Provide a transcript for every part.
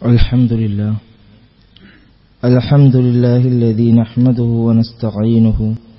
الحمد لله الحمد لله الذي نحمده ونستعينه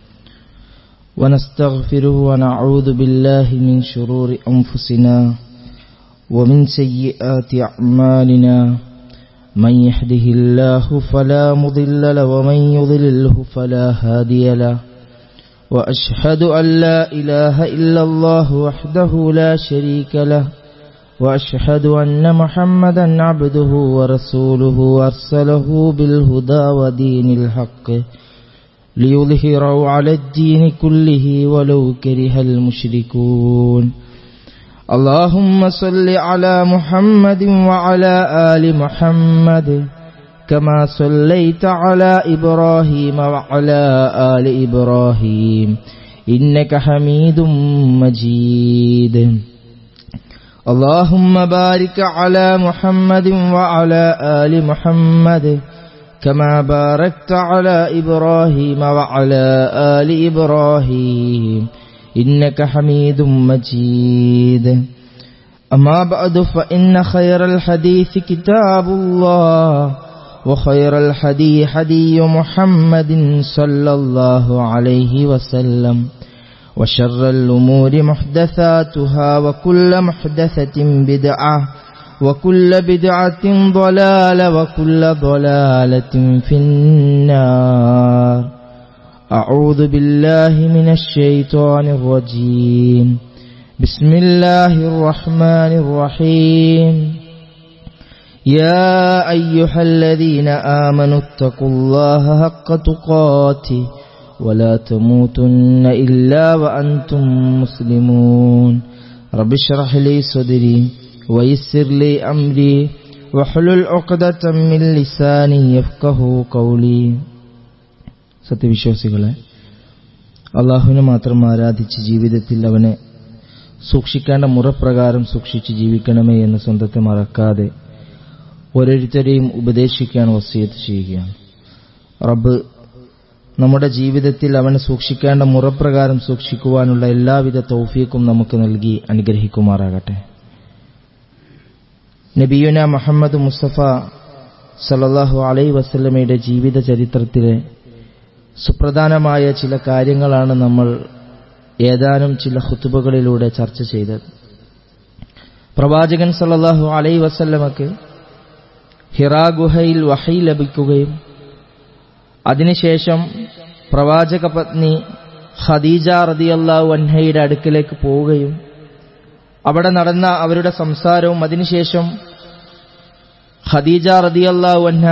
ونستغفره ونعوذ بالله من شرور أنفسنا ومن سيئات أعمالنا من يهده الله فلا مضل له ومن يضلله فلا هادي له وأشهد أن لا إله إلا الله وحده لا شريك له وأشهد أن محمدا عبده ورسوله أرسله بالهدى ودين الحق ليظهره على الدين كله ولو كره المشركون اللهم صل على محمد وعلى آل محمد كما صليت على إبراهيم وعلى آل إبراهيم إنك حميد مجيد اللهم بارك على محمد وعلى آل محمد كما باركت على إبراهيم وعلى آل إبراهيم إنك حميد مجيد أما بعد فإن خير الحديث كتاب الله وخير الحدي حدي محمد صلى الله عليه وسلم وشر الأمور محدثاتها وكل محدثة بدعة وكل بدعة ضلالة وكل ضلالة في النار أعوذ بالله من الشيطان الرجيم بسم الله الرحمن الرحيم يا أيها الذين آمنوا اتقوا الله حق تقاته ولا تموتن إلا وأنتم مسلمون رب اشرح لي صدري ويسر لي أمري وحلل عقدة من لساني يفقه قولي സത്യവിശ്വാസികളെ അള്ളാഹുവിനെ മാത്രം ആരാധിച്ച് ജീവിതത്തിൽ അവനെ സൂക്ഷിക്കേണ്ട മുറപ്രകാരം സൂക്ഷിച്ച് ജീവിക്കണമേ എന്ന് സ്വന്തത്തെ മറക്കാതെ ഓരോരുത്തരെയും ഉപദേശിക്കാൻ വസിയത്ത് ചെയ്യുകയാണ് റബ്ബ് നമ്മുടെ ജീവിതത്തിൽ അവനെ സൂക്ഷിക്കേണ്ട മുറപ്രകാരം സൂക്ഷിക്കുവാനുള്ള എല്ലാവിധ തൗഫീക്കും നമുക്ക് നൽകി അനുഗ്രഹിക്കുമാറാകട്ടെ നബിയുന മുഹമ്മദ് മുസ്തഫ സലല്ലാഹു അലൈ വസല്ലമയുടെ ജീവിത ചരിത്രത്തിലെ സുപ്രധാനമായ ചില കാര്യങ്ങളാണ് നമ്മൾ ഏതാനും ചില ഹുത്തുബകളിലൂടെ ചർച്ച ചെയ്തത് പ്രവാചകൻ സല്ലല്ലാഹു അലൈ വസല്ലമക്ക് ഹിറാ ഗുഹയിൽ വഹൈ ലഭിക്കുകയും അതിനുശേഷം പ്രവാചക പത്നി ഖദീജ റതിയല്ലാഹു അൻഹയുടെ അടുക്കിലേക്ക് പോവുകയും അവിടെ നടന്ന അവരുടെ സംസാരവും അതിനുശേഷം ഖദീജ റതിയല്ലാഹു അൻഹ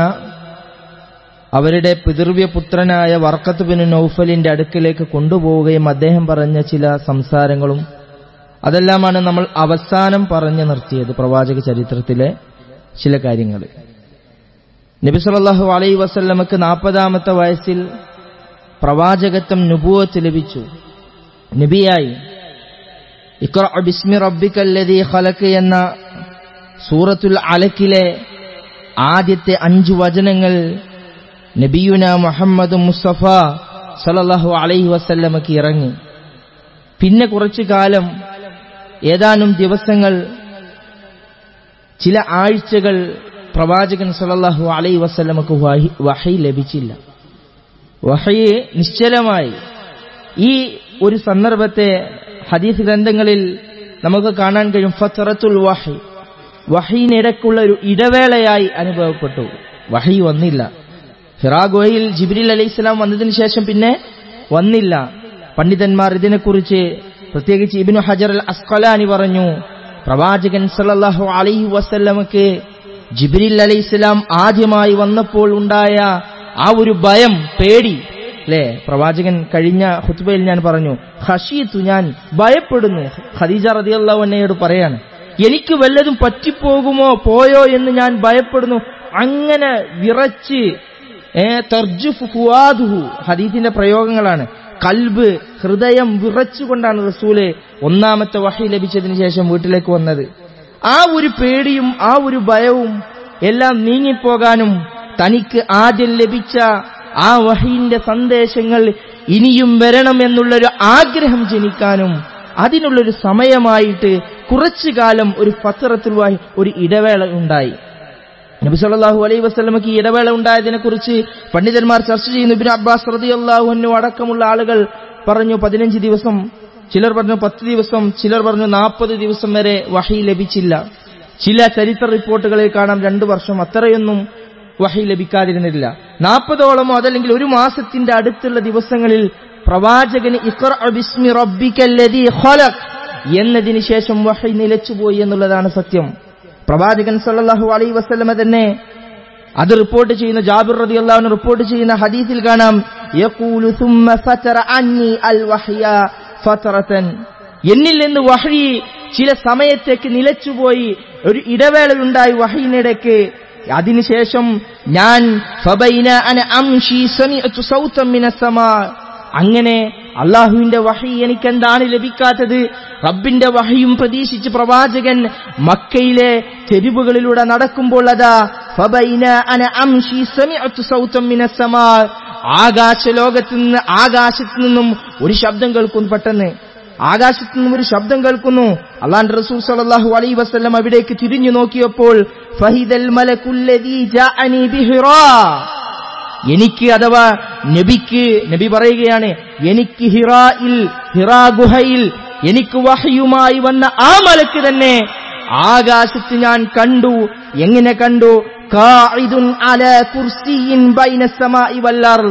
അവരുടെ പിതൃവ്യപുത്രനായ വർക്കത്ത് ബിൻ നൌഫലിന്റെ അടുക്കിലേക്ക് കൊണ്ടുപോവുകയും അദ്ദേഹം പറഞ്ഞ ചില സംസാരങ്ങളും അതെല്ലാമാണ് നമ്മൾ അവസാനം പറഞ്ഞു നിർത്തിയത് പ്രവാചക ചരിത്രത്തിലെ ചില കാര്യങ്ങൾ നബി സല്ലല്ലാഹു അലൈഹി വസല്ലമക്ക് നാൽപ്പതാമത്തെ വയസ്സിൽ പ്രവാചകത്വം നുബുവത്ത് ലഭിച്ചു നബിയായി ഇഖ്റ ബിസ്മി റബ്ബിക്കല്ലദീ ഖലഖ് എന്ന സൂറത്തുൽ അലക്കിലെ ആദ്യത്തെ അഞ്ചു വചനങ്ങൾ നബിയുന മുഹമ്മദ് മുസ്തഫ സല്ലല്ലാഹു അലൈഹി വസല്ലമക്ക് ഇറങ്ങി പിന്നെ കുറച്ചു കാലം ഏതാനും ദിവസങ്ങൾ ചില ആഴ്ചകൾ പ്രവാചകൻ സല്ലല്ലാഹു അലൈഹി വസല്ലമക്ക് വഹി ലഭിച്ചില്ല വഹി നിശ്ചലമായി ഈ ഒരു സന്ദർഭത്തെ ഹദീസ് ഗ്രന്ഥങ്ങളിൽ നമുക്ക് കാണാൻ കഴിയും ഫത്തറത്തുൽ വഹി വഹീനിടക്കുള്ള ഒരു ഇടവേളയായി അനുഭവപ്പെട്ടു വഹി വന്നില്ല ഹിറാഗോയിൽ ജിബ്രിൽ അലൈഹിസ്ലാം വന്നതിന് ശേഷം പിന്നെ വന്നില്ല പണ്ഡിതന്മാർ ഇതിനെക്കുറിച്ച് പ്രത്യേകിച്ച് ഇബിനു ഹജർ അൽ അസ്കലാനി പറഞ്ഞു പ്രവാചകൻ സല്ലല്ലാഹു അലൈഹി വസല്ലമക്ക് ജിബ്രിൽ അലൈഹിസ്ലാം ആദ്യമായി വന്നപ്പോൾ ഉണ്ടായ ആ ഒരു ഭയം പേടി അല്ലേ പ്രവാചകൻ കഴിഞ്ഞ ഹുത്ബയിൽ ഞാൻ പറഞ്ഞു ഹഷീത്തു ഞാൻ ഭയപ്പെടുന്നു ഖദീജ റതിയല്ലാഹു അന്നയോട് പറയാണ് എനിക്ക് വല്ലതും പറ്റിപ്പോകുമോ പോയോ എന്ന് ഞാൻ ഭയപ്പെടുന്നു അങ്ങനെ വിറച്ച് ഹദീസിന്റെ പ്രയോഗങ്ങളാണ് കൽബ് ഹൃദയം വിറച്ചുകൊണ്ടാണ് റസൂല് ഒന്നാമത്തെ വഹി ലഭിച്ചതിന് ശേഷം വീട്ടിലേക്ക് വന്നത് ആ ഒരു പേടിയും ആ ഒരു ഭയവും എല്ലാം നീങ്ങിപ്പോകാനും തനിക്ക് ആദ്യം ലഭിച്ച ആ വഹീന്റെ സന്ദേശങ്ങൾ ഇനിയും വരണം എന്നുള്ളൊരു ആഗ്രഹം ജനിക്കാനും അതിനുള്ളൊരു സമയമായിട്ട് കുറച്ചു കാലം ഒരു ഫത്തറത്തുവായി ഒരു ഇടവേള ഉണ്ടായി നബി സല്ലല്ലാഹു അലൈഹി വസല്ലമക്ക് ഈ ഇടവേള ഉണ്ടായതിനെ കുറിച്ച് പണ്ഡിതന്മാർ ചർച്ച ചെയ്യുന്നു ഇബ്നു അബ്ബാസ് റളിയല്ലാഹു അൻഹു അടക്കമുള്ള ആളുകൾ പറഞ്ഞു പതിനഞ്ച് ദിവസം ചിലർ പറഞ്ഞു പത്ത് ദിവസം ചിലർ പറഞ്ഞു നാൽപ്പത് ദിവസം വരെ വഹി ലഭിച്ചില്ല ചില ചരിത്ര റിപ്പോർട്ടുകളിൽ കാണാം രണ്ടു വർഷം അത്രയൊന്നും വഹി ലഭിക്കാതിരുന്നില്ല നാൽപ്പതോളമോ അതല്ലെങ്കിൽ ഒരു മാസത്തിന്റെ അടുത്തുള്ള ദിവസങ്ങളിൽ പ്രവാചകന് ഇഖ്റ ബിസ്മി റബ്ബിക്കല്ലദീ ഖലഖ് എന്നതിന് ശേഷം വഹി നിലച്ചുപോയി എന്നുള്ളതാണ് സത്യം പ്രവാചകൻ സല്ലല്ലാഹു അലൈഹി വസല്ലമ തന്നെ അത് റിപ്പോർട്ട് ചെയ്യുന്ന ജാബിർ റളിയല്ലാഹു അൻഹു റിപ്പോർട്ട് ചെയ്യുന്ന ഹദീസിൽ കാണാം യഖൂലു സുമ്മ ഫതറ അന്നി അൽ വഹ്യ ഫതറതൻ എന്നിൽ നിന്ന് വഹി ചില സമയത്തേക്ക് നിലച്ചുപോയി ഒരു ഇടവേളയുണ്ടായി വഹയിനിടയ്ക്ക് അതിനുശേഷം ഞാൻ ഫബൈന അന അംഷി സമിഅതു സൗതം മിനസ്സമാ അങ്ങനെ അള്ളാഹുവിന്റെ വഹി എനിക്ക് എന്താണ് ലഭിക്കാത്തത് റബ്ബിന്റെ വഹിയും പ്രതീക്ഷിച്ച് പ്രവാചകൻ മക്കയിലെ തെരുവുകളിലൂടെ നടക്കുമ്പോൾ അതാ ഫബൈന അന അംഷി സമിഅതു സൗതം മിനസ്സമാ ആകാശ ലോകത്ത് നിന്ന് ആകാശത്ത് നിന്നും ഒരു ശബ്ദം കേൾക്കുന്നു പെട്ടെന്ന് ആകാശത്ത് നിന്നും ഒരു ശബ്ദം കേൾക്കുന്നു അള്ളാന്റെ റസൂൽ സല്ലല്ലാഹു അലൈഹി വസല്ലം അവിടേക്ക് തിരിഞ്ഞു നോക്കിയപ്പോൾ ഫഹിദൽ മലകുല്ലദീ ജാഅനി ബിഹിറാ എനിക്ക് അഥവാ നബിക്ക് നബി പറയുകയാണ് എനിക്ക് ഹിറായിൽ ഹിറാ ഗുഹയിൽ എനിക്ക് വഹയുമായി വന്ന ആ മലക്ക് തന്നെ ആകാശത്ത് ഞാൻ കണ്ടു എങ്ങനെ കണ്ടു കാഇദുൻ അല കുർസിയിൻ ബൈന സമാഇ വല്ലർ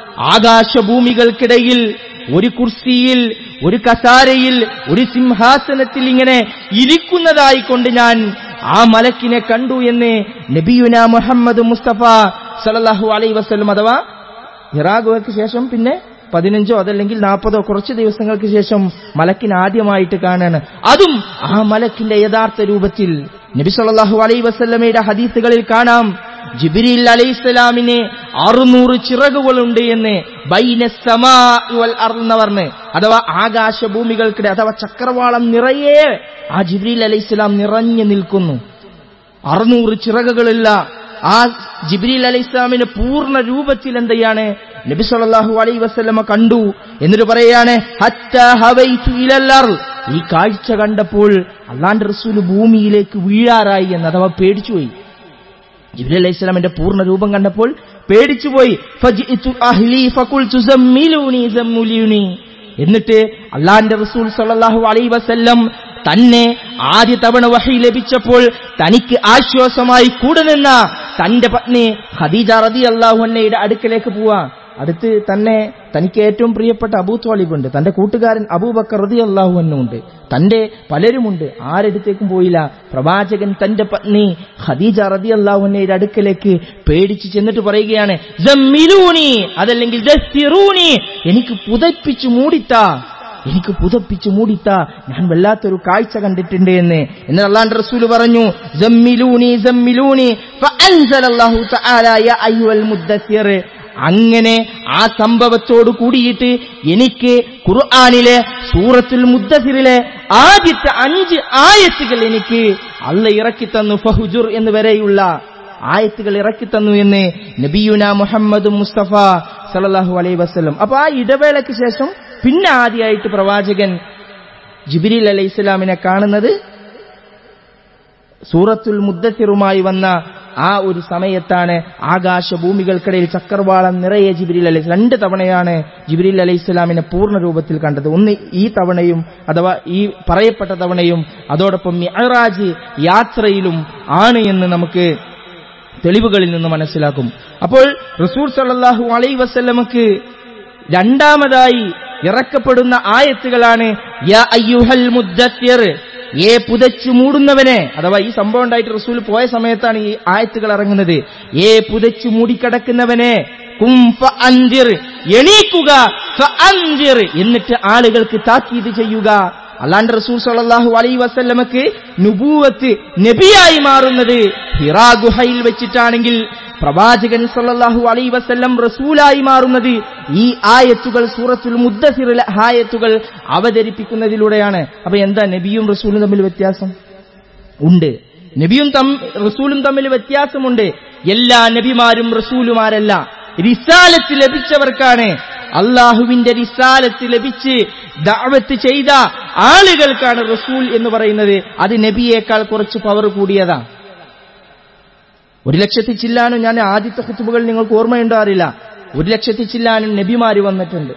ആകാശഭൂമികൾക്കിടയിൽ ഒരു കുർസിയിൽ ഒരു കസാരയിൽ ഒരു സിംഹാസനത്തിൽ ഇങ്ങനെ ഇരിക്കുന്നതായി കൊണ്ട് ഞാൻ ആ മലക്കിനെ കണ്ടു എന്ന് നബിയുന മുഹമ്മദ് മുസ്തഫ സലല്ലാഹു അലൈ വസ്ലം അഥവാ ഹിറാഗുഹയ്ക്ക് ശേഷം പിന്നെ പതിനഞ്ചോ അതല്ലെങ്കിൽ നാൽപ്പതോ കുറച്ച് ദിവസങ്ങൾക്ക് ശേഷം മലക്കിന് ആദ്യമായിട്ട് കാണാണ് അതും ആ മലക്കിന്റെ യഥാർത്ഥ രൂപത്തിൽ നബി സല്ലല്ലാഹു അലൈഹി വസല്ലമയുടെ ഹദീസുകളിൽ കാണാം ജിബിരിൽ അലൈഹിസ്സലാമിന് അറുന്നൂറ് ചിറകുകളുണ്ട് എന്ന് ബൈനസ്സമാ വൽ അർള് എന്ന് പറഞ്ഞ് അഥവാ ആകാശഭൂമികൾക്കിടെ അഥവാ ചക്രവാളം നിറയെ ആ ജിബ്രീൽ അലൈഹിസ്സലാം നിറഞ്ഞു നിൽക്കുന്നു അറുന്നൂറ് ചിറകുകളില്ല ആ ജിബ്രീൽ അലൈഹി ഇസ്ലാമിന്റെ പൂർണ്ണ രൂപത്തിൽ എന്തെയാണ് നബി സല്ലല്ലാഹു അലൈഹി വസല്ലമ കണ്ടു എന്നിട്ട് പറയാണ് ഹത്താ ഹവൈതു ഇലൽ അർള്. ഈ കാഴ്ച കണ്ടപ്പോൾ അള്ളാന്റെ റസൂൽ ഭൂമിയിലേക്ക് വീഴാറായി എന്ന് അഥവാ പേടിച്ചുപോയി ജിബ്രീൽ അലൈഹി സ്വലാമിന്റെ പൂർണ്ണ രൂപം കണ്ടപ്പോൾ പേടിച്ചുപോയി ഫജിഇതു അഹ്ലി ഫഖുൽതു സമ്മിലൂനി സമ്മുലൂനി എന്നിട്ട് അള്ളാന്റെ റസൂൽ സല്ലല്ലാഹു അലൈഹി വസല്ലം തന്നെ ആദ്യ തവണ വഹി ലഭിച്ചപ്പോൾ തനിക്ക് ആശ്വാസമായി കൂടെ നിന്ന തന്റെ പത്നി ഖദീജ റതി അള്ളാഹുന്നയുടെ അടുക്കലേക്ക് പോവാ അടുത്ത് തന്നെ തനിക്ക് ഏറ്റവും പ്രിയപ്പെട്ട അബൂ ത്വാലിബ് ഉണ്ട് തന്റെ കൂട്ടുകാരൻ അബൂബക്കർ റതി അള്ളാഹുവന്നുണ്ട് തന്റെ പലരുമുണ്ട് ആരെടുത്തേക്കും പോയില്ല പ്രവാചകൻ തന്റെ പത്നി ഖദീജ റതി അള്ളാഹുന്നയുടെ അടുക്കലേക്ക് പേടിച്ച് ചെന്നിട്ട് പറയുകയാണ് "ജമ്മിലൂനി", അതല്ലെങ്കിൽ "ദസ്സിറൂനി", എനിക്ക് പുതപ്പിച്ചു മൂടിത്താ എനിക്ക് പുതപ്പിച്ചു മൂടിത്ത ഞാൻ വല്ലാത്തൊരു കാഴ്ച കണ്ടിട്ടുണ്ട് എന്ന് എന്നാൽ അള്ളാന്റെ റസൂല് പറഞ്ഞു "ജമ്മിലൂനി, ജമ്മിലൂനി", ഫഅൻസലല്ലാഹു തആല യാ അയ്യുഹൽ മുദ്ദസ്സിർ. അങ്ങനെ ആ സംഭവത്തോട് കൂടിയിട്ട് എനിക്ക് ഖുർആനിലെ സൂറത്തുൽ മുദ്ദസിറിലെ ആദ്യത്തെ അഞ്ച് ആയത്തുകൾ എനിക്ക് അല്ല ഇറക്കി തന്നു ഫഹുജുർ എന്ന് വരെയുള്ള ആയത്തുകൾ ഇറക്കി തന്നു എന്ന് നബിയുന മുഹമ്മദ് മുസ്തഫ സല്ലല്ലാഹു അലൈഹി വസല്ലം അപ്പൊ ആ ഇടവേളയ്ക്ക് ശേഷം പിന്നെ ആദ്യമായിട്ട് പ്രവാചകൻ ജിബിരിൽ അലൈഹി ഇസ്ലാമിനെ കാണുന്നത് സൂറത്തുൽ മുദ്ദസിറുമായി വന്ന ആ ഒരു സമയത്താണ് ആകാശഭൂമികൾക്കിടയിൽ ചക്രവാളം നിറയെ ജിബിരിൽ അലൈഹി രണ്ട് തവണയാണ് ജിബിരിൽ അലൈഹി ഇസ്ലാമിനെ പൂർണ്ണ രൂപത്തിൽ കണ്ടത് ഒന്ന് ഈ തവണയും അഥവാ ഈ പറയപ്പെട്ട തവണയും അതോടൊപ്പം മിഅറാജ് യാത്രയിലും ആണ് എന്ന് നമുക്ക് തെളിവുകളിൽ നിന്ന് മനസ്സിലാക്കും അപ്പോൾ റസൂൽ സല്ലല്ലാഹു അലൈഹി വസല്ലമക്ക് രണ്ടാമതായി ഇറക്കപ്പെടുന്ന ആയത്തുകളാണ് യാ അയ്യുഹൽ മുദ്ദത്തിർ ഏ പുതച്ചു മൂടുന്നവനെ അഥവാ ഈ സംഭവം ഉണ്ടായിട്ട് റസൂൽ പോയ സമയത്താണ് ഈ ആയത്തുകൾ ഇറങ്ങുന്നത് ഏ പുതച്ചു മൂടിക്കിടക്കുന്നവനെ കും ഫഅൻദിർ എണീക്കുക ഫഅൻദിർ എന്നിട്ട് ആളുകൾക്ക് താക്കീത് ചെയ്യുക അല്ലാണ്ട് റസൂൽ സല്ലല്ലാഹു അലൈഹി വസല്ലമക്ക് നുബൂവത്ത് നബിയായി മാറുന്നത് ഹിറാ ഗുഹയിൽ വെച്ചിട്ടാണെങ്കിൽ പ്രവാചകൻ സല്ലല്ലാഹു അലൈഹി വസല്ലം റസൂലായി മാറുന്നത് ഈ ആയത്തുകൾ സൂറത്തുൽ മുദ്ദസിറിലെ ആയത്തുകൾ അവതരിപ്പിക്കുന്നതിലൂടെയാണ് അപ്പൊ എന്താ നബിയും റസൂലും തമ്മിൽ വ്യത്യാസം ഉണ്ട് നബിയും തം റസൂലും തമ്മിൽ വ്യത്യാസമുണ്ട് എല്ലാ നബിമാരും റസൂലുമാരല്ല റിസാലത്ത് ലഭിച്ചവർക്കാണ് അള്ളാഹുവിന്റെ റിസാലത്ത് ലഭിച്ച് ദഅവത്ത് ചെയ്ത ആളുകൾക്കാണ് റസൂൽ എന്ന് പറയുന്നത് അത് നബിയേക്കാൾ കുറച്ച് പവർ കൂടിയതാ ഒരു ലക്ഷത്തി ചില്ലാനും ഞാൻ ആദ്യത്തെ കുത്തുബുകൾ നിങ്ങൾക്ക് ഓർമ്മയുണ്ടോ അറിയില്ല ഒരു ലക്ഷത്തി ചില്ലാനും നബിമാര് വന്നിട്ടുണ്ട്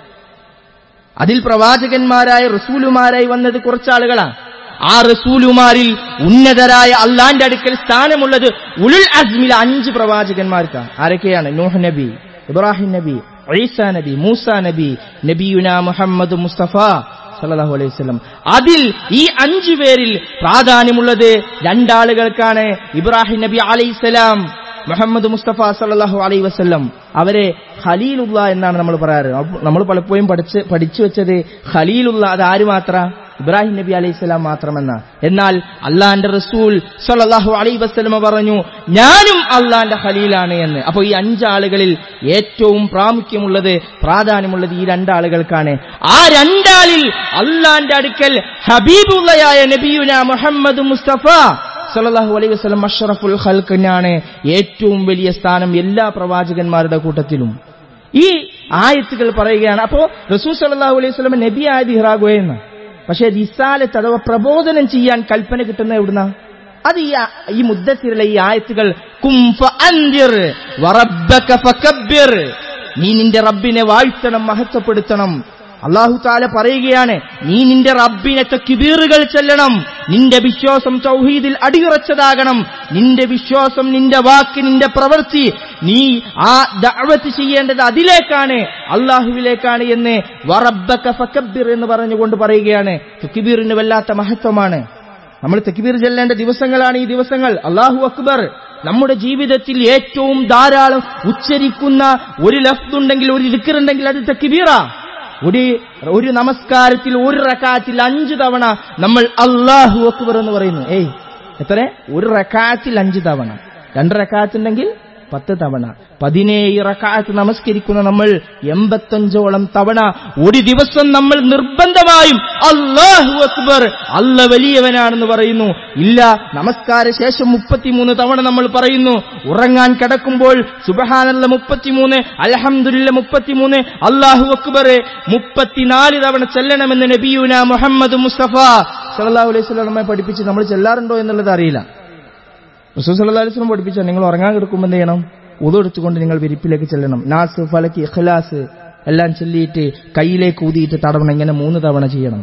അതിൽ പ്രവാചകന്മാരായ റസൂലുമാരായി വന്നത് കുറച്ചാളുകളാണ് ആ റസൂലുമാരിൽ ഉന്നതരായ അള്ളാന്റെ അടുക്കൽ സ്ഥാനമുള്ളത് ഉലുൽ അസ്മിൽ അഞ്ച് പ്രവാചകന്മാർക്കാണ് ആരൊക്കെയാണ് നൂഹ് നബി ഇബ്രാഹിം നബി ഈസ നബി മൂസ നബി നബിയുന മുഹമ്മദ് മുസ്തഫ സല്ലല്ലാഹു അലൈഹി വസല്ലം അതിൽ ഈ അഞ്ചു പേരിൽ പ്രാധാന്യമുള്ളത് രണ്ടാളുകൾക്കാണ് ഇബ്രാഹിം നബി അലൈഹിസ്സലാം മുഹമ്മദ് മുസ്തഫ സല്ലല്ലാഹു അലൈഹി വസല്ലം അവരെ ഖലീലുള്ള എന്നാണ് നമ്മൾ പറയാറ് അപ്പൊ നമ്മൾ പലപ്പോഴും പഠിച്ച് പഠിച്ചു വെച്ചത് ഖലീലുള്ള അത് ആര് മാത്ര ഇബ്രാഹിം നബി അലൈഹി സ്വലാം മാത്രമെന്ന എന്നാൽ അള്ളാന്റെ റസൂൽ സല്ലല്ലാഹു അലൈഹി വസല്ലമ പറഞ്ഞു ഞാനും അള്ളാന്റെ ഖലീലാണ് എന്ന് അപ്പോൾ ഈ അഞ്ചാളുകളിൽ ഏറ്റവും പ്രാമുഖ്യമുള്ളത് പ്രാധാന്യമുള്ളത് ഈ രണ്ടാളുകൾക്കാണ് ആ രണ്ടാളിൽ അള്ളാന്റെ അടുക്കൽ ഹബീബുള്ളയായ നബിയുന മുഹമ്മദ് മുസ്തഫ സല്ലല്ലാഹു അലൈഹി വസല്ലം അഷ്റഫുൽ ഖൽഖിനാണ് ഏറ്റവും വലിയ സ്ഥാനം എല്ലാ പ്രവാചകന്മാരുടെ കൂട്ടത്തിലും ഈ ആയത്തുകൾ പറയുകയാണ് അപ്പോ റസൂൽ സല്ലല്ലാഹു അലൈഹി വസല്ലം നബി ആയത് ഇഹ്റാഗുവെന്ന് പക്ഷേ റിസാലത്ത് അഥവാ പ്രബോധനം ചെയ്യാൻ കൽപ്പന കിട്ടുന്ന എവിടുന്ന അത് ഈ ആ- ഈ മുദ്ദത്തിലുള്ള ഈ ആയത്തുകൾ കും ഫഅൻദിർ വറബ്ബക ഫകബ്ബിർ നീ നിന്റെ റബ്ബിനെ വാഴ്ത്തണം മഹത്വപ്പെടുത്തണം അള്ളാഹു താല പറയുകയാണ് നീ നിന്റെ റബ്ബിനെ തക്ബീറുകൾ ചെല്ലണം നിന്റെ വിശ്വാസം തൗഹീദിൽ അടിയുറച്ചതാകണം നിന്റെ വിശ്വാസം നിന്റെ വാക്ക് നിന്റെ പ്രവൃത്തി നീ ആ ദഅവത്ത് ചെയ്യേണ്ടത് അതിലേക്കാണ് അള്ളാഹുവിലേക്കാണ് എന്ന് വറബ്ബക ഫകബ്ബിർ എന്ന് പറഞ്ഞുകൊണ്ട് പറയുകയാണ് തക്ബീറിന് വല്ലാത്ത മഹത്വമാണ് നമ്മൾ തക്ബീർ ചെല്ലേണ്ട ദിവസങ്ങളാണ് ഈ ദിവസങ്ങൾ അള്ളാഹു അക്ബർ നമ്മുടെ ജീവിതത്തിൽ ഏറ്റവും ധാരാളം ഉച്ചരിക്കുന്ന ഒരു ലഫ്തുണ്ടെങ്കിൽ ഒരു ദിക്കറുണ്ടെങ്കിൽ അത് തക്ബീറ ഒരു ഒരു നമസ്കാരത്തിൽ ഒരു റക്കാത്തിൽ അഞ്ചു തവണ നമ്മൾ അള്ളാഹു അക്ബർ എന്ന് പറയുന്നു ഏയ് എത്ര ഒരു റക്കാത്തിൽ അഞ്ചു തവണ രണ്ട് റക്കാത്തുണ്ടെങ്കിൽ പത്ത് തവണ പതിനേഴ് റക്കാത്ത് നമസ്കരിക്കുന്ന നമ്മൾ എൺപത്തഞ്ചോളം തവണ ഒരു ദിവസം നമ്മൾ നിർബന്ധമായും അള്ളാഹു അക്ബർ അല്ല വലിയവനാണെന്ന് പറയുന്നു ഇല്ല നമസ്കാര ശേഷം മുപ്പത്തിമൂന്ന് തവണ നമ്മൾ പറയുന്നു ഉറങ്ങാൻ കിടക്കുമ്പോൾ സുബഹാനല്ല മുപ്പത്തിമൂന്ന് അലഹമുല്ല മുപ്പത്തിമൂന്ന് അള്ളാഹു അക്ബർ മുപ്പത്തിനാല് തവണ ചെല്ലണമെന്ന് നബിയുന മുഹമ്മദ് മുസ്തഫ സല്ലല്ലാഹു അലൈഹി വസല്ലം നമ്മെ പഠിപ്പിച്ച് നമ്മൾ ചെല്ലാറുണ്ടോ എന്നുള്ളത് അറിയില്ല റസൂൽ സല്ലല്ലാഹു അലൈഹി വസല്ലം പഠിപ്പിച്ച നിങ്ങൾ ഉറങ്ങാൻ കിടക്കുമ്പോൾ എന്ത് ചെയ്യണം ഉതു എടുത്തുകൊണ്ട് നിങ്ങൾ വിരിപ്പിലേക്ക് ചെല്ലണം നാസ് ഫലക്ക് ഇഖ്ലാസ് എല്ലാം ചൊല്ലിയിട്ട് കയ്യിലേക്ക് ഊതിയിട്ട് തടവണം ഇങ്ങനെ മൂന്ന് തവണ ചെയ്യണം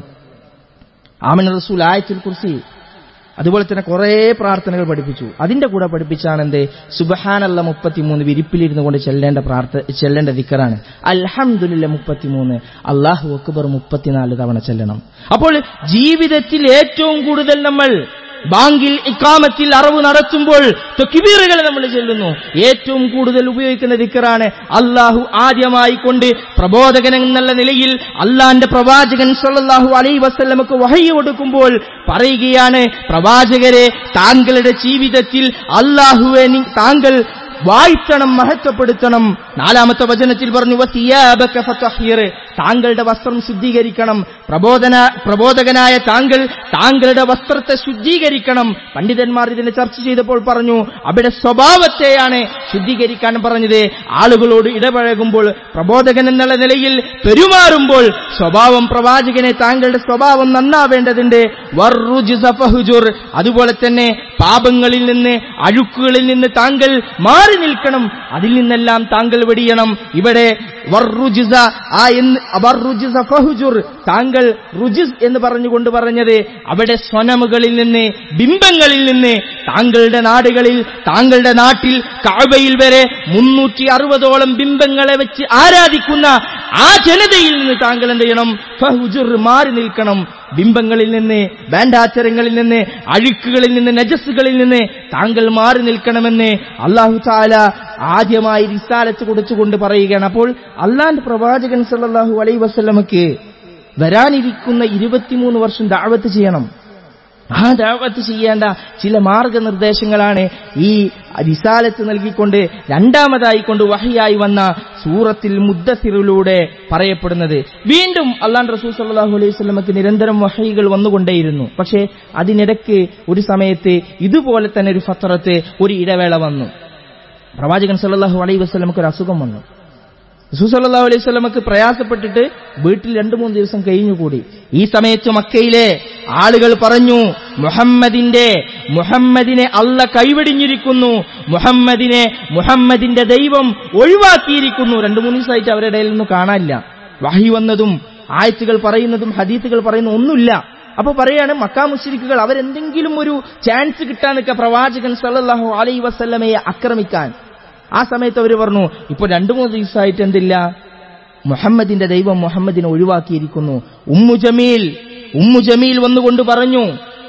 ആമൻ റസൂൽ ആയത്തുൽ കുർസി അതുപോലെ തന്നെ കുറേ പ്രാർത്ഥനകൾ പഠിപ്പിച്ചു അതിന്റെ കൂടെ പഠിപ്പിച്ചാണ് എന്ത് സുബഹാനല്ല മുപ്പത്തിമൂന്ന് വിരിപ്പിലിരുന്നു കൊണ്ട് ചെല്ലേണ്ട പ്രാർത്ഥ ചെല്ലേണ്ട ദിക്കറാണ് അൽഹംദുലില്ല മുപ്പത്തിമൂന്ന് അള്ളാഹു അക്ബർ മുപ്പത്തിനാല് തവണ ചെല്ലണം അപ്പോൾ ജീവിതത്തിൽ ഏറ്റവും കൂടുതൽ നമ്മൾ ബാങ്കിൽ ഇക്കാമത്തിൽ അറിവ് നടത്തുമ്പോൾ തൊക്കിബീറുകൾ നമ്മൾ ചെല്ലുന്നു ഏറ്റവും കൂടുതൽ ഉപയോഗിക്കുന്ന ദിക്കറാണ് അള്ളാഹു ആദ്യമായി കൊണ്ട് പ്രബോധകൻ എന്നുള്ള നിലയിൽ അള്ളാന്റെ പ്രവാചകൻ സല്ലല്ലാഹു അലൈ വസല്ലമക്ക് വഹയി കൊടുക്കുമ്പോൾ പറയുകയാണ് പ്രവാചകരെ താങ്കളുടെ ജീവിതത്തിൽ അള്ളാഹുവെ നി- താങ്കൾ വാഴ്ത്തണം മഹത്വപ്പെടുത്തണം നാലാമത്തെ വചനത്തിൽ പറഞ്ഞു "വസിയാബക ഫതഹ്ഹിർ." താങ്കളുടെ വസ്ത്രം ശുദ്ധീകരിക്കണം പ്രബോധന പ്രബോധകനായ താങ്കൾ താങ്കളുടെ വസ്ത്രത്തെ ശുദ്ധീകരിക്കണം പണ്ഡിതന്മാർ ഇതിനെ ചർച്ച ചെയ്തപ്പോൾ പറഞ്ഞു അവിടെ സ്വഭാവത്തെയാണ് ശുദ്ധീകരിക്കാൻ പറഞ്ഞത് ആളുകളോട് ഇടപഴകുമ്പോൾ പ്രബോധകൻ എന്നുള്ള നിലയിൽ പെരുമാറുമ്പോൾ സ്വഭാവം പ്രവാചകനെ താങ്കളുടെ സ്വഭാവം നന്നാവേണ്ടതുണ്ട് വർറുജ്സ ഫഹ്ജുർ. അതുപോലെ തന്നെ പാപങ്ങളിൽ നിന്ന് അഴുക്കുകളിൽ നിന്ന് താങ്കൾ മാറി നിൽക്കണം അതിൽ നിന്നെല്ലാം താങ്കൾ വെടിയണം ഇവിടെ വർറുജിസ ആ എന്ന് വർറുജിസ ഫഹുജുർ താങ്കൾ റുജിസ് എന്ന് പറഞ്ഞുകൊണ്ട് പറഞ്ഞത് അവിടെ സ്വനമുകളിൽ നിന്ന് ബിംബങ്ങളിൽ നിന്ന് താങ്കളുടെ നാടുകളിൽ താങ്കളുടെ നാട്ടിൽ കാഴ്വയിൽ വരെ മുന്നൂറ്റി അറുപതോളം ബിംബങ്ങളെ വെച്ച് ആരാധിക്കുന്ന ആ ജനതയിൽ നിന്ന് താങ്കൾ എന്ത് ചെയ്യണം ഫഹുജുർ മാറി നിൽക്കണം ബിംബങ്ങളിൽ നിന്ന് വേണ്ടാച്ചരങ്ങളിൽ നിന്ന് അഴുക്കുകളിൽ നിന്ന് നജസ്സുകളിൽ നിന്ന് താങ്കൾ മാറി നിൽക്കണമെന്ന് അള്ളാഹു താല ആദ്യമായി റിസാലത്ത് കൊടുത്തുകൊണ്ട് പറയുകയാണ് അപ്പോൾ അള്ളാന്റെ പ്രവാചകൻ സല്ലല്ലാഹു അലൈ വസല്ലമക്ക് വരാനിരിക്കുന്ന ഇരുപത്തിമൂന്ന് വർഷം ദാവത്ത് ചെയ്യണം ആ ദാവത്ത് ചെയ്യേണ്ട ചില മാർഗനിർദ്ദേശങ്ങളാണ് ഈ റിസാലത്ത് നൽകിക്കൊണ്ട് രണ്ടാമതായി കൊണ്ട് വഹിയായി വന്ന സൂറത്തിൽ മുദ്ദസിറിലൂടെ പറയപ്പെടുന്നത് വീണ്ടും അള്ളാൻ റസൂൽ സല്ലാഹു അലൈഹി സ്വലമക്ക് നിരന്തരം വഹയികൾ വന്നുകൊണ്ടേയിരുന്നു പക്ഷേ അതിനിടയ്ക്ക് ഒരു സമയത്ത് ഇതുപോലെ തന്നെ ഒരു ഫത്രത്ത് ഒരു ഇടവേള വന്നു പ്രവാചകൻ സല്ലല്ലാഹു അലൈഹി വസല്ലമക്ക് ഒരു അസുഖം വന്നു റസൂസല്ലാ അലൈഹി സ്വലമക്ക് പ്രയാസപ്പെട്ടിട്ട് വീട്ടിൽ രണ്ടു മൂന്ന് ദിവസം കഴിഞ്ഞുകൂടി ഈ സമയത്ത് മക്കയിലെ ആളുകൾ പറഞ്ഞു മുഹമ്മദിന്റെ മുഹമ്മദിനെ അല്ല കൈവടിഞ്ഞിരിക്കുന്നു മുഹമ്മദിനെ മുഹമ്മദിന്റെ ദൈവം ഒഴിവാക്കിയിരിക്കുന്നു രണ്ടു മൂന്ന് ദിവസമായിട്ട് അവരുടെ ഇടയിൽ ഒന്നും കാണാനില്ല വഹി വന്നതും ആയത്തുകൾ പറയുന്നതും ഹദീത്തുകൾ പറയുന്ന ഒന്നുമില്ല അപ്പൊ പറയാണ് മക്കാ മുശ്രിക്കുകൾ അവരെന്തെങ്കിലും ഒരു ചാൻസ് കിട്ടാൻ നിൽക്കുക പ്രവാചകൻ സല്ലല്ലാഹു അലൈ വസല്ലമയെ ആക്രമിക്കാൻ ആ സമയത്ത് അവർ പറഞ്ഞു ഇപ്പൊ രണ്ടു മൂന്ന് ദിവസമായിട്ട് എന്തില്ല മുഹമ്മദിന്റെ ദൈവം മുഹമ്മദിനെ ഒഴിവാക്കിയിരിക്കുന്നു ഉമ്മു ജമീൽ ഉമ്മു ജമീൽ വന്നുകൊണ്ട് പറഞ്ഞു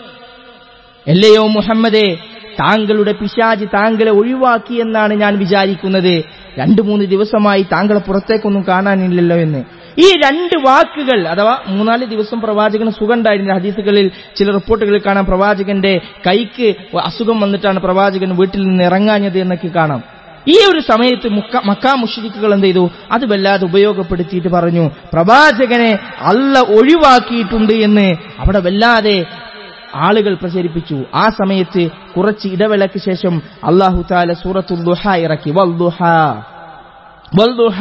അല്ലയോ മുഹമ്മദേ താങ്കളുടെ പിശാജ് താങ്കളെ ഒഴിവാക്കി എന്നാണ് ഞാൻ വിചാരിക്കുന്നത് രണ്ടു മൂന്ന് ദിവസമായി താങ്കളെ പുറത്തേക്കൊന്നും കാണാനില്ലല്ലോ എന്ന് ഈ രണ്ട് വാക്കുകൾ അഥവാ മൂന്നാല് ദിവസം പ്രവാചകന് സുഖം ഉണ്ടായിരുന്നു ഹദീസുകളിൽ ചില റിപ്പോർട്ടുകളിൽ കാണാം പ്രവാചകന്റെ കൈക്ക് അസുഖം വന്നിട്ടാണ് പ്രവാചകൻ വീട്ടിൽ നിന്ന് ഇറങ്ങാഞ്ഞത് എന്നൊക്കെ കാണാം ഈ ഒരു സമയത്ത് മുക്ക മക്കാ മുഷരിക്കുകൾ എന്ത് ചെയ്തു അത് വല്ലാതെ ഉപയോഗപ്പെടുത്തിയിട്ട് പറഞ്ഞു പ്രവാചകനെ അല്ല ഒഴിവാക്കിയിട്ടുണ്ട് എന്ന് അവിടെ വല്ലാതെ ആളുകൾ പ്രചരിപ്പിച്ചു ആ സമയത്ത് കുറച്ച് ഇടവേളയ്ക്ക് ശേഷം അള്ളാഹു താല സൂറത്തുൽ ദുഹ ഇറക്കി വൽദുഹ വൽദുഹ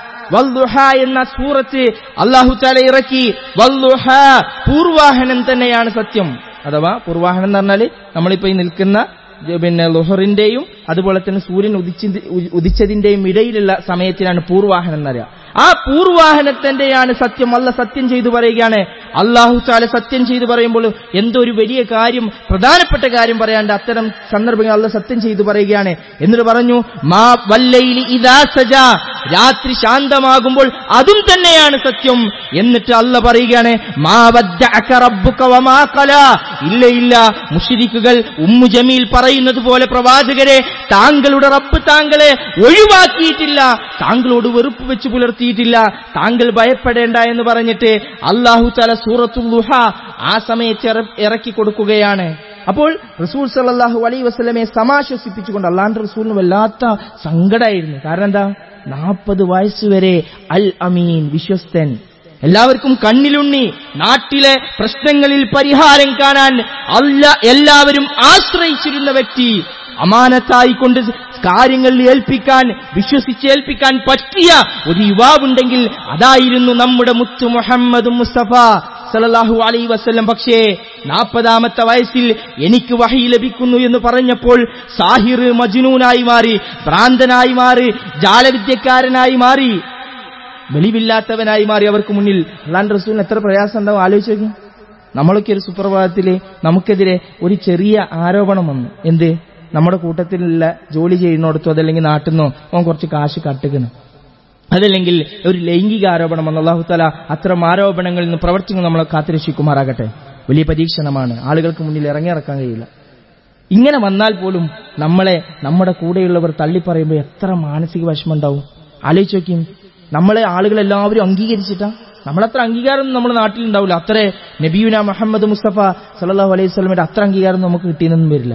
വൽദുഹ എന്ന സൂറത്ത് അള്ളാഹു താല ഇറക്കി വൽദുഹ പൂർവാഹനം തന്നെയാണ് സത്യം അഥവാ പൂർവാഹനം എന്ന് പറഞ്ഞാൽ നമ്മളിപ്പോ ഈ നിൽക്കുന്ന പിന്നെ ലുഹറിന്റെയും അതുപോലെ തന്നെ സൂര്യൻ ഉദിച്ച ഉദിച്ചതിന്റെയും ഇടയിലുള്ള സമയത്തിനാണ് പൂർവാഹനം എന്നറിയാം ആ പൂർവാഹനത്തിന്റെയാണ് സത്യം അല്ല സത്യം ചെയ്തു പറയുകയാണ് അള്ളാഹു താല സത്യം ചെയ്തു പറയുമ്പോൾ എന്തോ ഒരു വലിയ കാര്യം പ്രധാനപ്പെട്ട കാര്യം പറയാണ്ട് അത്തരം സന്ദർഭങ്ങൾ അല്ല സത്യം ചെയ്തു പറയുകയാണ് എന്നിട്ട് പറഞ്ഞു മാ വല്ലയിലി ഇതാ സജ രാത്രി ശാന്തമാകുമ്പോൾ അതും തന്നെയാണ് സത്യം എന്നിട്ട് അല്ല പറയുകയാണ് മാ വദ്ദഅക റബ്ബുക വമാ ഖലാ ഇല്ല ഇല്ല മുശ്രിക്കുകൾ ഉമ്മു ജമീൽ പറയുന്നത് പോലെ പ്രവാചകരെ താങ്കളുടെ റബ്ബ് താങ്കളെ ഒഴിവാക്കിയിട്ടില്ല താങ്കളോട് വെറുപ്പ് വെച്ച് പുലർത്തിയിട്ടില്ല താങ്കൾ ഭയപ്പെടേണ്ട എന്ന് പറഞ്ഞിട്ട് അള്ളാഹു തല സൂറത്തുൽ ലുഹ ആ സമയത്ത് ഇറ- ഇറക്കി കൊടുക്കുകയാണ് അപ്പോൾ റസൂൽ സല്ലല്ലാഹു അലൈഹി വസല്ലമയെ സമാശ്വസിപ്പിച്ചുകൊണ്ട് അള്ളാന്റെ റസൂലിന് വല്ലാത്ത സങ്കടമായിരുന്നു കാരണം എന്താ നാൽപ്പത് വയസ്സുവരെ അൽ അമീൻ വിശ്വസ്തൻ എല്ലാവർക്കും കണ്ണിലുണ്ണി നാട്ടിലെ പ്രശ്നങ്ങളിൽ പരിഹാരം കാണാൻ അല്ല എല്ലാവരും ആശ്രയിച്ചിരുന്ന വ്യക്തി അമാനത്തായിക്കൊണ്ട് കാര്യങ്ങൾ ഏൽപ്പിക്കാൻ വിശ്വസിച്ചേൽപ്പിക്കാൻ പറ്റിയ ഒരു യുവാവുണ്ടെങ്കിൽ അതായിരുന്നു നമ്മുടെ മുത്തു മുഹമ്മദ് മുസ്തഫ സലല്ലാഹു അലൈ വസ്ല്ലം പക്ഷേ നാൽപ്പതാമത്തെ വയസ്സിൽ എനിക്ക് വഹി ലഭിക്കുന്നു എന്ന് പറഞ്ഞപ്പോൾ സാഹിർ മജ്നൂനായി മാറി ഭ്രാന്തനായി മാറി ജാലവിദ്യക്കാരനായി മാറി വെളിവില്ലാത്തവനായി മാറി അവർക്ക് മുന്നിൽ അള്ളാൻ റസൂലിന് എത്ര പ്രയാസം ഉണ്ടാവും ആലോചിച്ച് നോക്കി നമ്മളൊക്കെ ഒരു സുപ്രഭാതത്തില് നമുക്കെതിരെ ഒരു ചെറിയ ആരോപണം വന്നു എന്ത് നമ്മുടെ കൂട്ടത്തിലുള്ള ജോലി ചെയ്യുന്നിടത്തോ അതല്ലെങ്കിൽ നാട്ടിൽ നിന്നോ അവൻ കുറച്ച് കാശ് കട്ടുകണം അതല്ലെങ്കിൽ ഒരു ലൈംഗിക ആരോപണം വന്നു അള്ളാഹുത്തല അത്തരം ആരോപണങ്ങളിൽ നിന്ന് പ്രവർത്തികൾ നമ്മളെ കാത്തിരക്ഷിക്കുമാറാകട്ടെ വലിയ പരീക്ഷണമാണ് ആളുകൾക്ക് മുന്നിൽ ഇറങ്ങിയിറക്കാൻ കഴിയില്ല ഇങ്ങനെ വന്നാൽ പോലും നമ്മളെ നമ്മുടെ കൂടെയുള്ളവർ തള്ളിപ്പറയുമ്പോൾ എത്ര മാനസിക വിഷമം ഉണ്ടാവും ആലോചിച്ച് നോക്കിയും നമ്മളെ ആളുകളെല്ലാവരും അംഗീകരിച്ചിട്ടാ നമ്മളത്ര അംഗീകാരം നമ്മുടെ നാട്ടിൽ ഉണ്ടാവില്ല അത്ര നബിയുന മുഹമ്മദ് മുസ്തഫ സല്ലല്ലാഹു അലൈഹി സ്വലമിന്റെ അത്ര അംഗീകാരം നമുക്ക് കിട്ടിയെന്നൊന്നും വരില്ല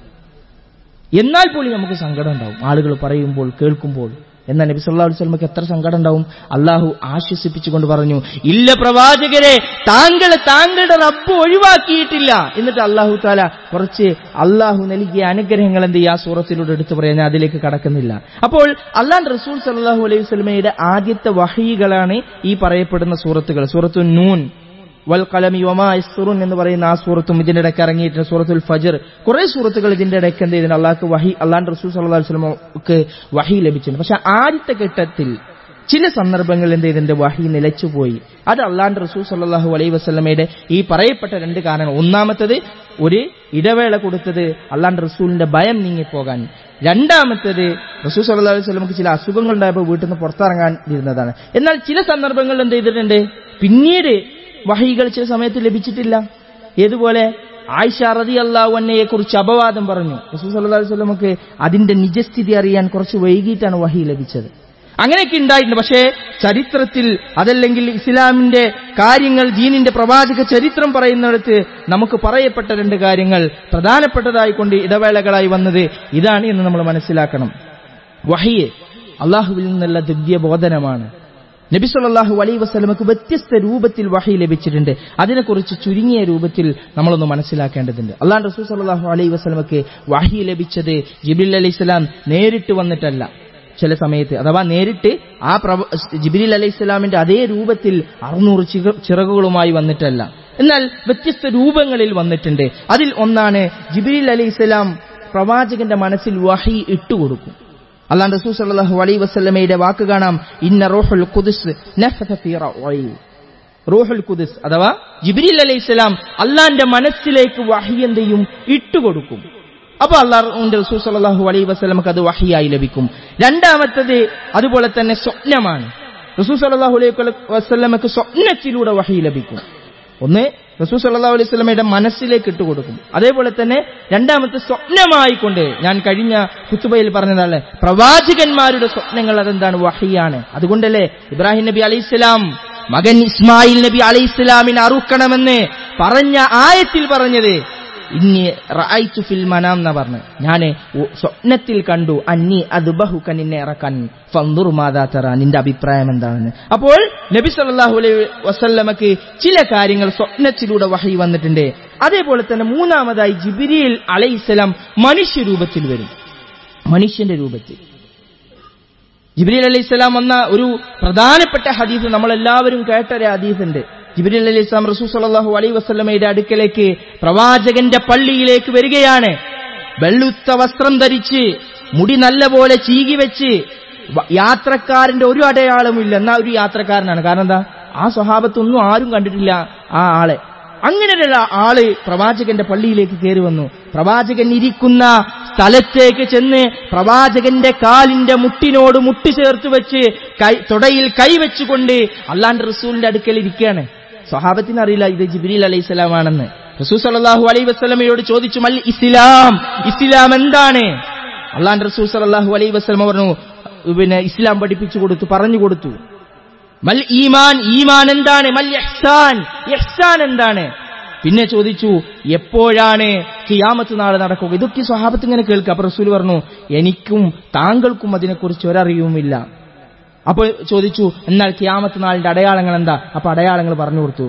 എന്നാൽ പോലും നമുക്ക് സങ്കടം ഉണ്ടാവും ആളുകൾ പറയുമ്പോൾ കേൾക്കുമ്പോൾ എന്നാൽ നബി സല്ലല്ലാഹു അലൈഹി വസല്ലമക്ക് എത്ര സങ്കടം ഉണ്ടാവും അള്ളാഹു ആശ്വസിപ്പിച്ചുകൊണ്ട് പറഞ്ഞു ഇല്ല പ്രവാചകരെ താങ്കളെ താങ്കളുടെ റബ്ബ് ഒഴിവാക്കിയിട്ടില്ല എന്നിട്ട് അള്ളാഹു താല കുറച്ച് അള്ളാഹു നൽകിയ അനുഗ്രഹങ്ങൾ എന്ത് ചെയ്യുക ആ സൂറത്തിലൂടെ എടുത്തു പറയാൻ ഞാൻ അതിലേക്ക് കടക്കുന്നില്ല അപ്പോൾ അള്ളാഹ് റസൂൽ സല്ലല്ലാഹു അലൈഹി വസല്ലമയുടെ ആദ്യത്തെ വഹികളാണ് ഈ പറയപ്പെടുന്ന സൂറത്തുകൾ സൂറത്തു നൂൻ വൽ കലമി വമാ യസ്റുൻ എന്ന് പറയുന്ന ആ സൂറത്തും ഇതിന്റെ ഇടയ്ക്ക് ഇറങ്ങിയിട്ടുണ്ട് സൂറത്തുൽ ഫജർ കുറെ സൂറത്തുകൾ ഇതിന്റെ ഇടയ്ക്ക് എന്ത് ചെയ്തിട്ടുണ്ട് അള്ളാഹ്ക്ക് വഹി അള്ളാഹ് റസൂൽ സല്ലല്ലാഹു അലൈഹി വസല്ലമക്ക് വഹി ലഭിച്ചിട്ടുണ്ട് പക്ഷെ ആദ്യത്തെ ഘട്ടത്തിൽ ചില സന്ദർഭങ്ങളിൽ എന്ത് ചെയ്തിട്ടുണ്ട് വഹി നിലച്ചുപോയി അത് അള്ളാഹ് റസൂൽ സല്ലല്ലാഹു അലൈഹി വസല്ലമയുടെ ഈ പറയപ്പെട്ട രണ്ട് കാരണം ഒന്നാമത്തത് ഒരു ഇടവേള കൊടുത്തത് അള്ളാഹ് റസൂലിന്റെ ഭയം നീങ്ങിപ്പോകാൻ രണ്ടാമത്തത് റസൂൽ സല്ലല്ലാഹു അലൈഹി വസല്ലമക്ക് ചില അസുഖങ്ങൾ ഉണ്ടായപ്പോൾ വീട്ടിൽ നിന്ന് പുറത്തിറങ്ങാൻ ഇരുന്നതാണ് എന്നാൽ ചില സന്ദർഭങ്ങളിൽ എന്ത് ചെയ്തിട്ടുണ്ട് പിന്നീട് വഹികൾ ചില സമയത്ത് ലഭിച്ചിട്ടില്ല ഏതുപോലെ ആയിഷ റതി അള്ളാഹുവന്നയെ കുറിച്ച് അപവാദം പറഞ്ഞു റസൂൽ സല്ലല്ലാഹു അലൈഹി വസല്ലമക്ക് അതിന്റെ നിജസ്ഥിതി അറിയാൻ കുറച്ച് വൈകിട്ടാണ് വഹി ലഭിച്ചത് അങ്ങനെയൊക്കെ ഉണ്ടായിട്ടുണ്ട് പക്ഷേ ചരിത്രത്തിൽ അതല്ലെങ്കിൽ ഇസ്ലാമിന്റെ കാര്യങ്ങൾ ദീനിന്റെ പ്രവാചക ചരിത്രം പറയുന്നിടത്ത് നമുക്ക് പറയപ്പെട്ട രണ്ട് കാര്യങ്ങൾ പ്രധാനപ്പെട്ടതായിക്കൊണ്ട് ഇടവേളകളായി വന്നത് ഇതാണ് എന്ന് നമ്മൾ മനസ്സിലാക്കണം വഹിയെ അള്ളാഹുവിൽ നിന്നുള്ള ദിവ്യബോധനമാണ് നബി സല്ലല്ലാഹു അലൈഹി വസല്ലമക്ക് വ്യത്യസ്ത രൂപത്തിൽ വഹി ലഭിച്ചിട്ടുണ്ട് അതിനെക്കുറിച്ച് ചുരുങ്ങിയ രൂപത്തിൽ നമ്മളൊന്ന് മനസ്സിലാക്കേണ്ടതുണ്ട് അള്ളാഹ് റസൂൽ സല്ലല്ലാഹു അലൈഹി വസല്ലമക്ക് വഹി ലഭിച്ചത് ജിബിൽ അലൈഹി സ്വലാം നേരിട്ട് വന്നിട്ടല്ല ചില സമയത്ത് അഥവാ നേരിട്ട് ആ പ്രവ ജിബിരിൽ അലൈഹി ഇസ്ലാമിന്റെ അതേ രൂപത്തിൽ അറുന്നൂറ് ചിറ- ചിറകുകളുമായി വന്നിട്ടല്ല എന്നാൽ വ്യത്യസ്ത രൂപങ്ങളിൽ വന്നിട്ടുണ്ട് അതിൽ ഒന്നാണ് ജിബിരിൽ അലൈഹി ഇസ്ലാം പ്രവാചകന്റെ മനസ്സിൽ വഹി ഇട്ടുകൊടുക്കും അള്ളാൻ റസൂൽ സല്ലല്ലാഹു അലൈഹി വസല്ലമയുടെ വാക്ക് കാണാം ഇന്ന റൂഹുൽ ഖുദ്സ് നഫത ഫീ റഅയി റൂഹുൽ ഖുദ്സ് അഥവാ ജിബ്രീൽ അലൈഹിസ്സലാം അള്ളാന്റെ മനസ്സിലേക്ക് വഹി എന്ത് ചെയ്യും ഇട്ടുകൊടുക്കും അപ്പൊ അള്ളാഹുന്റെ റസൂൽ സല്ലല്ലാഹു അലൈഹി വസല്ലമക്ക് അത് വഹിയായി ലഭിക്കും രണ്ടാമത്തത് അതുപോലെ തന്നെ സ്വപ്നമാണ് റസൂൽ സല്ലല്ലാഹു അലൈഹി വസല്ലമക്ക് സ്വപ്നത്തിലൂടെ വഹി ലഭിക്കും ഒന്ന് റസൂൽ സല്ലല്ലാഹു അലൈഹി വസല്ലമയുടെ മനസ്സിലേക്ക് ഇട്ടുകൊടുക്കും അതേപോലെ തന്നെ രണ്ടാമത്തെ സ്വപ്നമായിക്കൊണ്ട് ഞാൻ കഴിഞ്ഞ കുത്തുബയിൽ പറഞ്ഞതാണ് പ്രവാചകന്മാരുടെ സ്വപ്നങ്ങൾ അതെന്താണ് വഹിയാണ് അതുകൊണ്ടല്ലേ ഇബ്രാഹിം നബി അലൈഹിസ്സലാം മകൻ ഇസ്മായിൽ നബി അലൈഹിസ്സലാമിനെ അറുക്കണമെന്ന് പറഞ്ഞ ആയത്തിൽ പറഞ്ഞത് ഇന്നി റഅയ്തു ഫിൽ മനാം എന്ന് പറഞ്ഞു ഞാൻ സ്വപ്നത്തിൽ കണ്ടു അന്നി അദ്ബഹുക നിന്നെ ഇറക്കാൻ ഫന്ദുർ മാതാ തറ നിന്റെ അഭിപ്രായം എന്താണെന്ന് അപ്പോൾ നബി സല്ലല്ലാഹു അലൈഹി വസല്ലമക്ക് ചില കാര്യങ്ങൾ സ്വപ്നത്തിലൂടെ വഹി വന്നിട്ടുണ്ട് അതേപോലെ തന്നെ മൂന്നാമതായി ജിബിരിയിൽ അലൈഹിസ്സലാം മനുഷ്യ രൂപത്തിൽ വരും മനുഷ്യന്റെ രൂപത്തിൽ ജിബ്രീൽ അലൈഹി സ്വലാം വന്ന ഒരു പ്രധാനപ്പെട്ട ഹദീസ് നമ്മളെല്ലാവരും കേട്ടൊരു ഹദീസ് ഉണ്ട് ജിബ്രീൽ അലൈഹി സ്വലാം റസൂൽ സല്ലല്ലാഹു അലൈഹി വസല്ലമയുടെ അടുക്കലേക്ക് പ്രവാചകന്റെ പള്ളിയിലേക്ക് വരികയാണ് വെള്ളുത്ത വസ്ത്രം ധരിച്ച് മുടി നല്ലപോലെ ചീകി വെച്ച് വ- യാത്രക്കാരന്റെ ഒരു അടയാളമില്ല എന്നാ ഒരു യാത്രക്കാരനാണ് കാരണം എന്താ ആ സ്വഭാവത്തൊന്നും ആരും കണ്ടിട്ടില്ല ആ ആളെ അങ്ങനെയുള്ള ആള് പ്രവാചകന്റെ പള്ളിയിലേക്ക് കയറി വന്നു പ്രവാചകൻ ഇരിക്കുന്ന സ്ഥലത്തേക്ക് ചെന്ന് പ്രവാചകന്റെ കാലിന്റെ മുട്ടിനോട് മുട്ടി ചേർത്ത് വെച്ച് കൈ തുടയിൽ കൈവച്ചുകൊണ്ട് അള്ളാന്റെ റസൂലിന്റെ അടുക്കൽ ഇരിക്കുകയാണ് സ്വഹാബത്തിന് അറിയില്ല ഇത് ജിബ്രീൽ അലൈഹി സ്വലാമാണെന്ന് റസൂൽ സല്ലല്ലാഹു അലൈഹി വസല്ലമയോട് ചോദിച്ചു മൽ ഇസ്ലാം ഇസ്ലാം എന്താണ് അള്ളാന്റെ റസൂൽ സല്ലല്ലാഹു അലൈഹി വസല്ലമ പറഞ്ഞു പിന്നെ ഇസ്ലാം പഠിപ്പിച്ചു കൊടുത്തു പറഞ്ഞു കൊടുത്തു മൽ ഈമാൻ ഈമാൻ എന്താണ് മൽ ഇഹ്സാൻ ഇഹ്സാൻ എന്താണ് പിന്നെ ചോദിച്ചു എപ്പോഴാണ് കിയാമത്ത് നാളെ നടക്കുക ഇതൊക്കെ സ്വഹാബത്ത് ഇങ്ങനെ കേൾക്കുക അപ്പൊ റസൂൽ പറഞ്ഞു എനിക്കും താങ്കൾക്കും അതിനെക്കുറിച്ച് ഒരറിവുമില്ല അപ്പോൾ ചോദിച്ചു എന്നാൽ കിയാമത്ത് നാളിന്റെ അടയാളങ്ങൾ എന്താ അപ്പൊ അടയാളങ്ങൾ പറഞ്ഞു കൊടുത്തു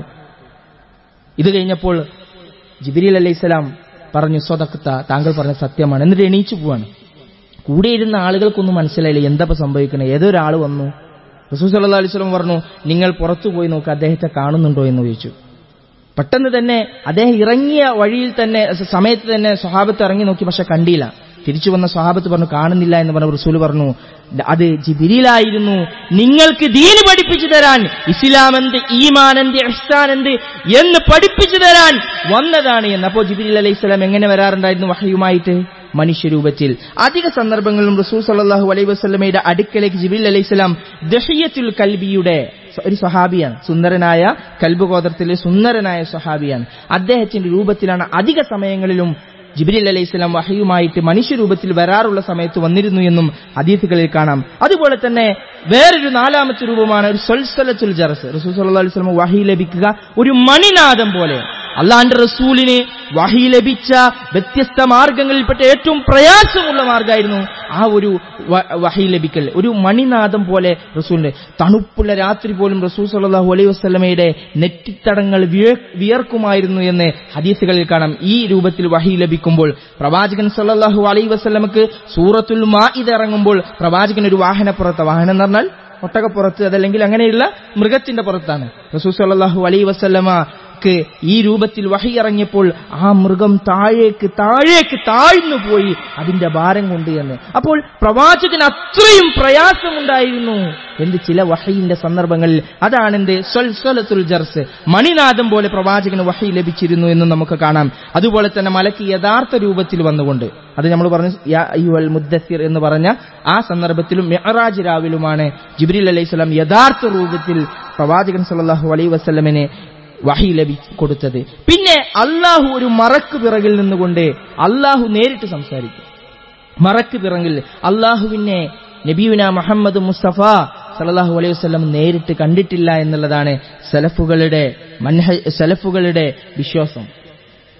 ഇത് കഴിഞ്ഞപ്പോൾ ജിബിരിൽ അലൈഹിസ്സലാം പറഞ്ഞു സ്വതക്കത്ത താങ്കൾ പറഞ്ഞ സത്യമാണ് എന്നിട്ട് എണീച്ചു പോവാണ് കൂടെ ഇരുന്ന ആളുകൾക്കൊന്നും മനസ്സിലായില്ല എന്താ ഇപ്പൊ സംഭവിക്കണേ ഏതൊരാൾ വന്നു റസൂൽ സല്ലല്ലാഹു അലൈഹി വസല്ലം പറഞ്ഞു നിങ്ങൾ പുറത്തു പോയി നോക്ക് അദ്ദേഹത്തെ കാണുന്നുണ്ടോ എന്ന് ചോദിച്ചു പെട്ടെന്ന് തന്നെ അദ്ദേഹം ഇറങ്ങിയ വഴിയിൽ തന്നെ സ- സമയത്ത് തന്നെ സ്വഹാബത്ത് ഇറങ്ങി നോക്കി പക്ഷെ കണ്ടില്ല തിരിച്ചു വന്ന സ്വഹാബത്ത് പറഞ്ഞു കാണുന്നില്ല എന്ന് പറഞ്ഞ റസൂൽ പറഞ്ഞു "ദ- അത് ജിബിരിലായിരുന്നു നിങ്ങൾക്ക് ദീന് പഠിപ്പിച്ചു തരാൻ ഇസ്ലാം എന്ത് ഈമാൻ എന്ത് ഇഹ്സാൻ എന്ത് എന്ന് പഠിപ്പിച്ചു തരാൻ വന്നതാണ് എന്ന് അപ്പോൾ ജിബിരിൽ അലൈഹി സ്വലാം എങ്ങനെ വരാറുണ്ടായിരുന്നു വഹയുമായിട്ട് മനുഷ്യരൂപത്തിൽ അധിക സന്ദർഭങ്ങളിലും റസൂൽ സല്ലല്ലാഹു അലൈഹി വസല്ലമയുടെ അടുക്കലേക്ക് ജിബിൽ അലൈഹി സ്വലാം ദഹിയത്തുൽ കൽബിയുടെ സ- ഒരു സഹാബിയാണ് സുന്ദരനായ കൽബ് ഗോത്രത്തിലെ സുന്ദരനായ സഹാബിയാണ് അദ്ദേഹത്തിന്റെ രൂപത്തിലാണ് അധിക സമയങ്ങളിലും ജിബ്രീൽ അലൈഹി സ്വലാം വഹയുമായിട്ട് മനുഷ്യരൂപത്തിൽ വരാറുള്ള സമയത്ത് വന്നിരുന്നു എന്നും ഹദീസുകളിൽ കാണാം അതുപോലെ തന്നെ വേറൊരു നാലാമത്തെ രൂപമാണ് ഒരു സൊൽസലത്തുൽ ജറസ് റസൂൽ സല്ലല്ലാഹു അലൈഹി വസല്ലം വഹി ലഭിക്കുക ഒരു മണിനാദം പോലെ അള്ളാന്റെ റസൂലിന് വഹി ലഭിച്ച വ്യത്യസ്ത മാർഗങ്ങളിൽപ്പെട്ട ഏറ്റവും പ്രയാസമുള്ള മാർഗമായിരുന്നു ആ ഒരു വ- വഹി ലഭിക്കൽ ഒരു മണിനാദം പോലെ റസൂലിന്റെ തണുപ്പുള്ള രാത്രി പോലും റസൂൽ സല്ലല്ലാഹു അലൈഹി വസല്ലമയുടെ നെറ്റിത്തടങ്ങൾ വിയ- വിയർക്കുമായിരുന്നു എന്ന് ഹദീസുകളിൽ കാണാം ഈ രൂപത്തിൽ വഹി ലഭിക്കുമ്പോൾ പ്രവാചകൻ സല്ലല്ലാഹു അലൈഹി വസല്ലമക്ക് സൂറത്തുൽ മാഇദ ഇറങ്ങുമ്പോൾ പ്രവാചകൻ ഒരു വാഹനപ്പുറത്ത് വാഹനം എന്ന് പറഞ്ഞാൽ ഒട്ടകപ്പുറത്ത് അതല്ലെങ്കിൽ അങ്ങനെയുള്ള മൃഗത്തിന്റെ പുറത്താണ് റസൂൽ സല്ലല്ലാഹു അലൈഹി വസല്ലമക്ക് ഈ രൂപത്തിൽ വഹി ഇറങ്ങിയപ്പോൾ ആ മൃഗം താഴേക്ക് താഴേക്ക് താഴ്ന്നു പോയി അതിന്റെ ഭാരം കൊണ്ട് എന്ന് അപ്പോൾ പ്രവാചകന് അത്രയും പ്രയാസമുണ്ടായിരുന്നു എന്ത് ചില വഹയിന്റെ സന്ദർഭങ്ങളിൽ അതാണ് എന്ത് സ്വൽസ്വലത്തുൽ ജർസ് മണിനാദം പോലെ പ്രവാചകന് വഹി ലഭിച്ചിരുന്നു എന്ന് നമുക്ക് കാണാം അതുപോലെ തന്നെ മലക്ക് യഥാർത്ഥ രൂപത്തിൽ വന്നുകൊണ്ട് അത് നമ്മൾ പറഞ്ഞു യാ അയ്യുൽ മുദ്ദസിർ എന്ന് പറഞ്ഞ ആ സന്ദർഭത്തിലും മെഹറാജ് രാവിലുമാണ് ജിബ്രീൽ അലൈഹി സ്വലാം യഥാർത്ഥ രൂപത്തിൽ പ്രവാചകൻ സല്ലല്ലാഹു അലൈഹി വസല്ലമിനെ വഹി ലഭി കൊടുത്തത് പിന്നെ അള്ളാഹു ഒരു മറക്ക് പിറകിൽ നിന്നുകൊണ്ട് അള്ളാഹു നേരിട്ട് സംസാരിക്കും മറക്ക് പിറകിൽ അള്ളാഹുവിനെ നബിയുന മുഹമ്മദ് മുസ്തഫ സല്ലല്ലാഹു അലൈഹി വസല്ലം നേരിട്ട് കണ്ടിട്ടില്ല എന്നുള്ളതാണ് സലഫുകളുടെ മൻഹ സലഫുകളുടെ വിശ്വാസം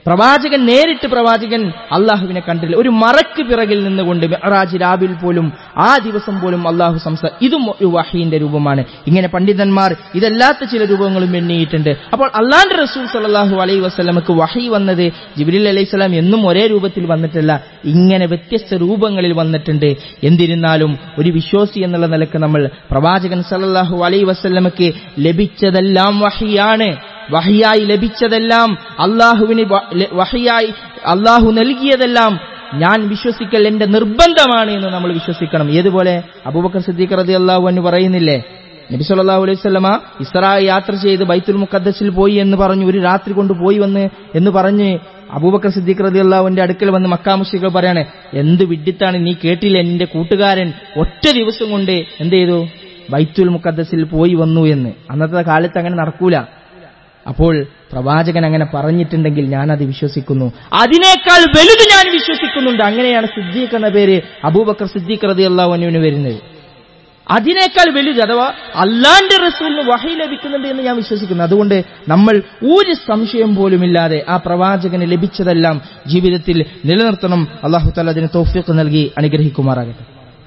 പ്രവാചകൻ നേരിട്ട് പ്രവാചകൻ അള്ളാഹുവിനെ കണ്ടില്ല ഒരു മറക്ക് പിറകിൽ നിന്നുകൊണ്ട് മെഹറാജ് രാവിൽ പോലും ആ ദിവസം പോലും അള്ളാഹു സംസ ഇതും ഒരു വഹീന്റെ രൂപമാണ് ഇങ്ങനെ പണ്ഡിതന്മാർ ഇതല്ലാത്ത ചില രൂപങ്ങളും എണ്ണിയിട്ടുണ്ട് അപ്പോൾ അള്ളാന്റെ റസൂൽ സല്ലാഹു അലൈ വസ്ലമക്ക് വഹി വന്നത് ജിബിലിൽ അലൈഹി സ്വലാം എന്നും ഒരേ രൂപത്തിൽ വന്നിട്ടില്ല ഇങ്ങനെ വ്യത്യസ്ത രൂപങ്ങളിൽ വന്നിട്ടുണ്ട് എന്നിരുന്നാലും ഒരു വിശ്വാസി എന്നുള്ള നിലക്ക് നമ്മൾ പ്രവാചകൻ സല്ലല്ലാഹു അലൈ വസ്ലമക്ക് ലഭിച്ചതെല്ലാം വഹിയാണ് വഹിയായി ലഭിച്ചതെല്ലാം അള്ളാഹുവിന് വ- ല- വഹിയായി അള്ളാഹു നൽകിയതെല്ലാം ഞാൻ വിശ്വസിക്കൽ എന്റെ നിർബന്ധമാണ് എന്ന് നമ്മൾ വിശ്വസിക്കണം ഏതുപോലെ അബൂബക്കർ സിദ്ദീഖ് റതി അള്ളാഹു എന്ന് പറയുന്നില്ലേ നബി സല്ലല്ലാഹു അലൈഹി വസല്ലമ ഇസ്രാ യാത്ര ചെയ്ത് ബൈത്തുൽ മുഖദ്ദസിൽ പോയി എന്ന് പറഞ്ഞു ഒരു രാത്രി കൊണ്ട് പോയി വന്ന് എന്ന് പറഞ്ഞ് അബൂബക്കർ സിദ്ദീഖ് റതി അള്ളാഹുവിന്റെ അടുക്കൽ വന്ന് മക്കാമുഷികൾ പറയാണ് എന്ത് വിഡിത്താണ് നീ കേട്ടില്ല എന്റെ കൂട്ടുകാരൻ ഒറ്റ ദിവസം കൊണ്ട് എന്ത് ചെയ്തു ബൈത്തുൽ മുഖദ്ദസിൽ പോയി വന്നു എന്ന് അന്നത്തെ കാലത്ത് അങ്ങനെ നടക്കൂല അപ്പോൾ പ്രവാചകൻ അങ്ങനെ പറഞ്ഞിട്ടുണ്ടെങ്കിൽ ഞാൻ അത് വിശ്വസിക്കുന്നു അതിനേക്കാൾ വലുത് ഞാൻ വിശ്വസിക്കുന്നുണ്ട് അങ്ങനെയാണ് സിദ്ദീഖ് എന്ന പേര് അബൂബക്കർ സിദ്ദീഖ് റതി അള്ളാഹുവിന് വരുന്നത് അതിനേക്കാൾ വലുത് അഥവാ അള്ളാന്റെ റസൂലിന് വഹി ലഭിക്കുന്നുണ്ട് എന്ന് ഞാൻ വിശ്വസിക്കുന്നു അതുകൊണ്ട് നമ്മൾ ഒരു സംശയം പോലുമില്ലാതെ ആ പ്രവാചകന് ലഭിച്ചതെല്ലാം ജീവിതത്തിൽ നിലനിർത്തണം അള്ളാഹു താല അതിന് തോഫിക്ക് നൽകി അനുഗ്രഹിക്കുമാറാകട്ടെ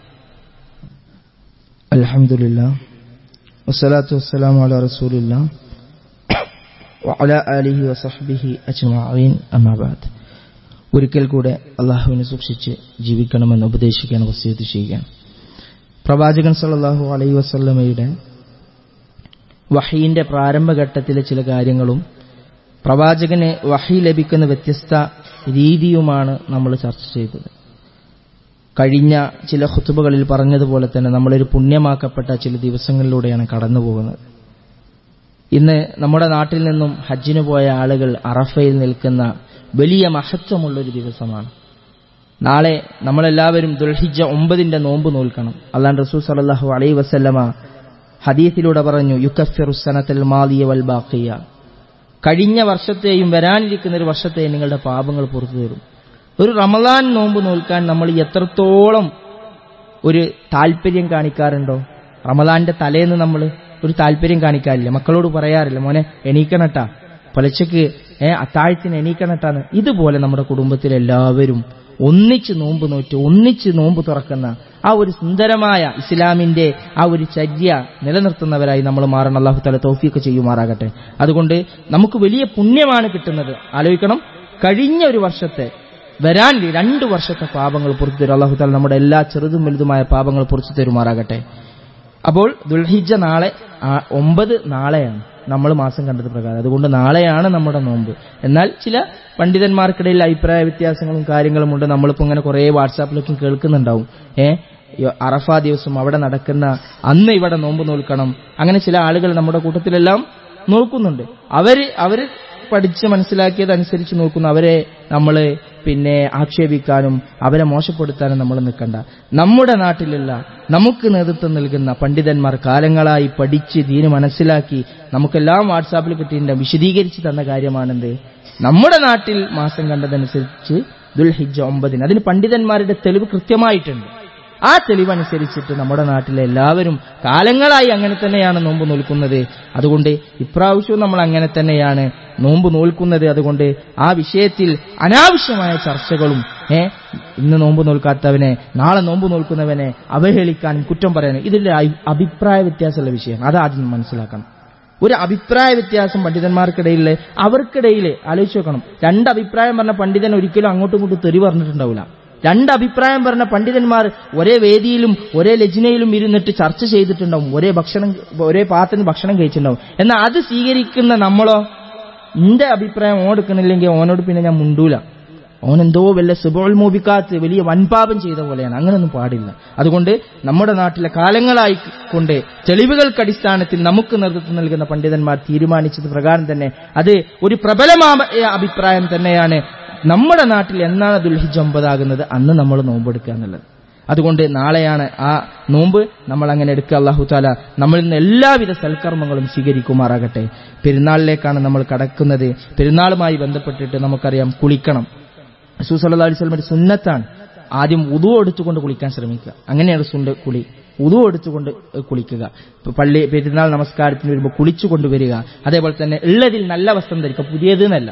അലഹമുല്ല വസ്സലാത്തു വസ്സലാമു അല റസൂലില്ല വഅല ആലിഹി വസഹ്ബിഹി അജ്മഈൻ അമ്മാ ബഅദ് ഒരിക്കൽ കൂടെ അള്ളാഹുവിനെ സൂക്ഷിച്ച് ജീവിക്കണമെന്ന് ഉപദേശിക്കാൻ വസീയത്ത് ചെയ്യുകയാണ് പ്രവാചകൻ സല്ലല്ലാഹു അലൈഹി വസല്ലമയുടെ വഹീന്റെ പ്രാരംഭഘട്ടത്തിലെ ചില കാര്യങ്ങളും പ്രവാചകന് വഹി ലഭിക്കുന്ന വ്യത്യസ്ത രീതിയുമാണ് നമ്മൾ ചർച്ച ചെയ്തത് കഴിഞ്ഞ ചില ഹുത്തുബകളിൽ പറഞ്ഞതുപോലെ തന്നെ നമ്മളൊരു പുണ്യമാക്കപ്പെട്ട ചില ദിവസങ്ങളിലൂടെയാണ് കടന്നു പോകുന്നത് ഇന്ന് നമ്മുടെ നാട്ടിൽ നിന്നും ഹജ്ജിന് പോയ ആളുകൾ അറഫയിൽ നിൽക്കുന്ന വലിയ മഹത്വമുള്ളൊരു ദിവസമാണ് നാളെ നമ്മളെല്ലാവരും ദുൽഹിജ ഒമ്പതിന്റെ നോമ്പ് നോൽക്കണം അള്ളാൻ റസൂൽ സലല്ലാഹു അലൈ വസല്ലമ ഹദീസിലൂടെ പറഞ്ഞു യുക്കഫിറുസനത്തൽ മാലിയ വൽ ബാക്കിയ കഴിഞ്ഞ വർഷത്തെയും വരാനിരിക്കുന്ന ഒരു വർഷത്തെയും നിങ്ങളുടെ പാപങ്ങൾ പുറത്തു തരും ഒരു റമദാൻ നോമ്പ് നോൽക്കാൻ നമ്മൾ എത്രത്തോളം ഒരു താല്പര്യം കാണിക്കാറുണ്ടോ റമദാന്റെ തലേന്ന് നമ്മൾ ഒരു താല്പര്യം കാണിക്കാറില്ല മക്കളോട് പറയാറില്ല മോനെ എണീക്കണട്ടാ പുലച്ചക്ക് ഏ അത്താഴത്തിന് എണീക്കണട്ടാന്ന് ഇതുപോലെ നമ്മുടെ കുടുംബത്തിൽ എല്ലാവരും ഒന്നിച്ച് നോമ്പ് നോറ്റ് ഒന്നിച്ച് നോമ്പ് തുറക്കുന്ന ആ ഒരു സുന്ദരമായ ഇസ്ലാമിന്റെ ആ ഒരു ചര്യ നിലനിർത്തുന്നവരായി നമ്മൾ മാറണം അള്ളാഹു തല തൗഫീക്ക് ചെയ്യുമാറാകട്ടെ അതുകൊണ്ട് നമുക്ക് വലിയ പുണ്യമാണ് കിട്ടുന്നത് ആലോചിക്കണം കഴിഞ്ഞ ഒരു വർഷത്തെ വരാൻ രണ്ടു വർഷത്തെ പാപങ്ങൾ പുറത്തു തരും അള്ളാഹു താല നമ്മുടെ എല്ലാ ചെറുതും വലുതുമായ പാപങ്ങൾ പുറത്തു തരുമാറാകട്ടെ അപ്പോൾ ദുൽഹിജ നാളെ ആ, ഒമ്പത് നാളെയാണ് നമ്മൾ മാസം കണ്ടത് പ്രകാരം അതുകൊണ്ട് നാളെയാണ് നമ്മുടെ നോമ്പ് എന്നാൽ ചില പണ്ഡിതന്മാർക്കിടയിൽ അഭിപ്രായ വ്യത്യാസങ്ങളും കാര്യങ്ങളും ഉണ്ട് നമ്മളിപ്പോൾ ഇങ്ങനെ കുറേ വാട്സാപ്പിലൊക്കെ കേൾക്കുന്നുണ്ടാവും ഏ ഈ അറഫ ദിവസം അവിടെ നടക്കുന്ന അന്ന് ഇവിടെ നോമ്പ് നോൽക്കണം അങ്ങനെ ചില ആളുകൾ നമ്മുടെ കൂട്ടത്തിലെല്ലാം നോക്കുന്നുണ്ട് അവര് അവര് പഠിച്ച് മനസ്സിലാക്കിയതനുസരിച്ച് നോക്കുന്നു അവരെ നമ്മൾ പിന്നെ ആക്ഷേപിക്കാനും അവരെ മോശപ്പെടുത്താനും നമ്മൾ നിൽക്കണ്ട നമ്മുടെ നാട്ടിലുള്ള നമുക്ക് നേതൃത്വം നൽകുന്ന പണ്ഡിതന്മാർ കാലങ്ങളായി പഠിച്ച് ദീന് മനസ്സിലാക്കി നമുക്കെല്ലാം വാട്സാപ്പിൽ കിട്ടിയിട്ടുണ്ട് വിശദീകരിച്ച് തന്ന കാര്യമാണെന്ത് നമ്മുടെ നാട്ടിൽ മാസം കണ്ടതനുസരിച്ച് ദുൽഹിജ ഒമ്പതിന് അതിന് പണ്ഡിതന്മാരുടെ തെളിവ് കൃത്യമായിട്ടുണ്ട് ആ തെളിവനുസരിച്ചിട്ട് നമ്മുടെ നാട്ടിലെ എല്ലാവരും കാലങ്ങളായി അങ്ങനെ തന്നെയാണ് നോമ്പ് നോൽക്കുന്നത് അതുകൊണ്ട് ഇപ്രാവശ്യവും നമ്മൾ അങ്ങനെ തന്നെയാണ് നോമ്പ് നോൽക്കുന്നത് അതുകൊണ്ട് ആ വിഷയത്തിൽ അനാവശ്യമായ ചർച്ചകളും ഏ ഇന്ന് നോമ്പ് നോൽക്കാത്തവനെ നാളെ നോമ്പ് നോൽക്കുന്നവനെ അവഹേളിക്കാനും കുറ്റം പറയാനും ഇതിന്റെ അഭി- അഭിപ്രായ വ്യത്യാസമുള്ള വിഷയം അത് ആദ്യം മനസ്സിലാക്കണം ഒരു അഭിപ്രായ വ്യത്യാസം പണ്ഡിതന്മാർക്കിടയിൽ അവർക്കിടയിൽ ആലോചിച്ച് നോക്കണം രണ്ട് അഭിപ്രായം പറഞ്ഞ പണ്ഡിതൻ ഒരിക്കലും അങ്ങോട്ടും ഇങ്ങോട്ടും തെറി പറഞ്ഞിട്ടുണ്ടാവില്ല രണ്ട് അഭിപ്രായം പറഞ്ഞ പണ്ഡിതന്മാർ ഒരേ വേദിയിലും ഒരേ ലജ്നയിലും ഇരുന്നിട്ട് ചർച്ച ചെയ്തിട്ടുണ്ടാവും ഒരേ ഭക്ഷണം ഒരേ പാത്രത്തിന് ഭക്ഷണം കഴിച്ചിട്ടുണ്ടാവും എന്നാൽ അത് സ്വീകരിക്കുന്ന നമ്മളോ എന്റെ അഭിപ്രായം ഓൻ എടുക്കണില്ലെങ്കിൽ ഓനോട് പിന്നെ ഞാൻ മുണ്ടൂല ഓൻ എന്തോ വല്ല സുബോൾ മോപിക്കാത്ത് വലിയ വൻപാപം ചെയ്ത പോലെയാണ് അങ്ങനെയൊന്നും പാടില്ല അതുകൊണ്ട് നമ്മുടെ നാട്ടിലെ കാലങ്ങളായി കൊണ്ട് തെളിവുകൾക്ക് അടിസ്ഥാനത്തിൽ നമുക്ക് നേതൃത്വം നൽകുന്ന പണ്ഡിതന്മാർ തീരുമാനിച്ചത് പ്രകാരം തന്നെ അത് ഒരു പ്രബലമായ അഭിപ്രായം തന്നെയാണ് നമ്മുടെ നാട്ടിൽ എന്നാണ് ദുൽഹിജ് ഒമ്പതാകുന്നത് അന്ന് നമ്മൾ നോമ്പെടുക്കുക എന്നുള്ളത് അതുകൊണ്ട് നാളെയാണ് ആ നോമ്പ് നമ്മൾ അങ്ങനെ എടുക്കുക അള്ളാഹു താല നമ്മളിൽ നിന്ന് എല്ലാവിധ സൽക്കർമ്മങ്ങളും സ്വീകരിക്കുമാറാകട്ടെ പെരുന്നാളിലേക്കാണ് നമ്മൾ കടക്കുന്നത് പെരുന്നാളുമായി ബന്ധപ്പെട്ടിട്ട് നമുക്കറിയാം കുളിക്കണം റസൂൽ സല്ലല്ലാഹു അലൈഹി വസല്ലം ഒരു സുന്നത്താണ് ആദ്യം ഉതു എടുത്തുകൊണ്ട് കുളിക്കാൻ ശ്രമിക്കുക അങ്ങനെയാണ് സുണ്ട് കുളി ഉതു എടുത്തുകൊണ്ട് കുളിക്കുക ഇപ്പൊ പള്ളി പെരുന്നാൾ നമസ്കാരത്തിന് വരുമ്പോൾ കുളിച്ചു കൊണ്ടുവരിക അതേപോലെ തന്നെ ഉള്ളതിൽ നല്ല വസ്ത്രം ധരിക്കുക പുതിയത് എന്നല്ല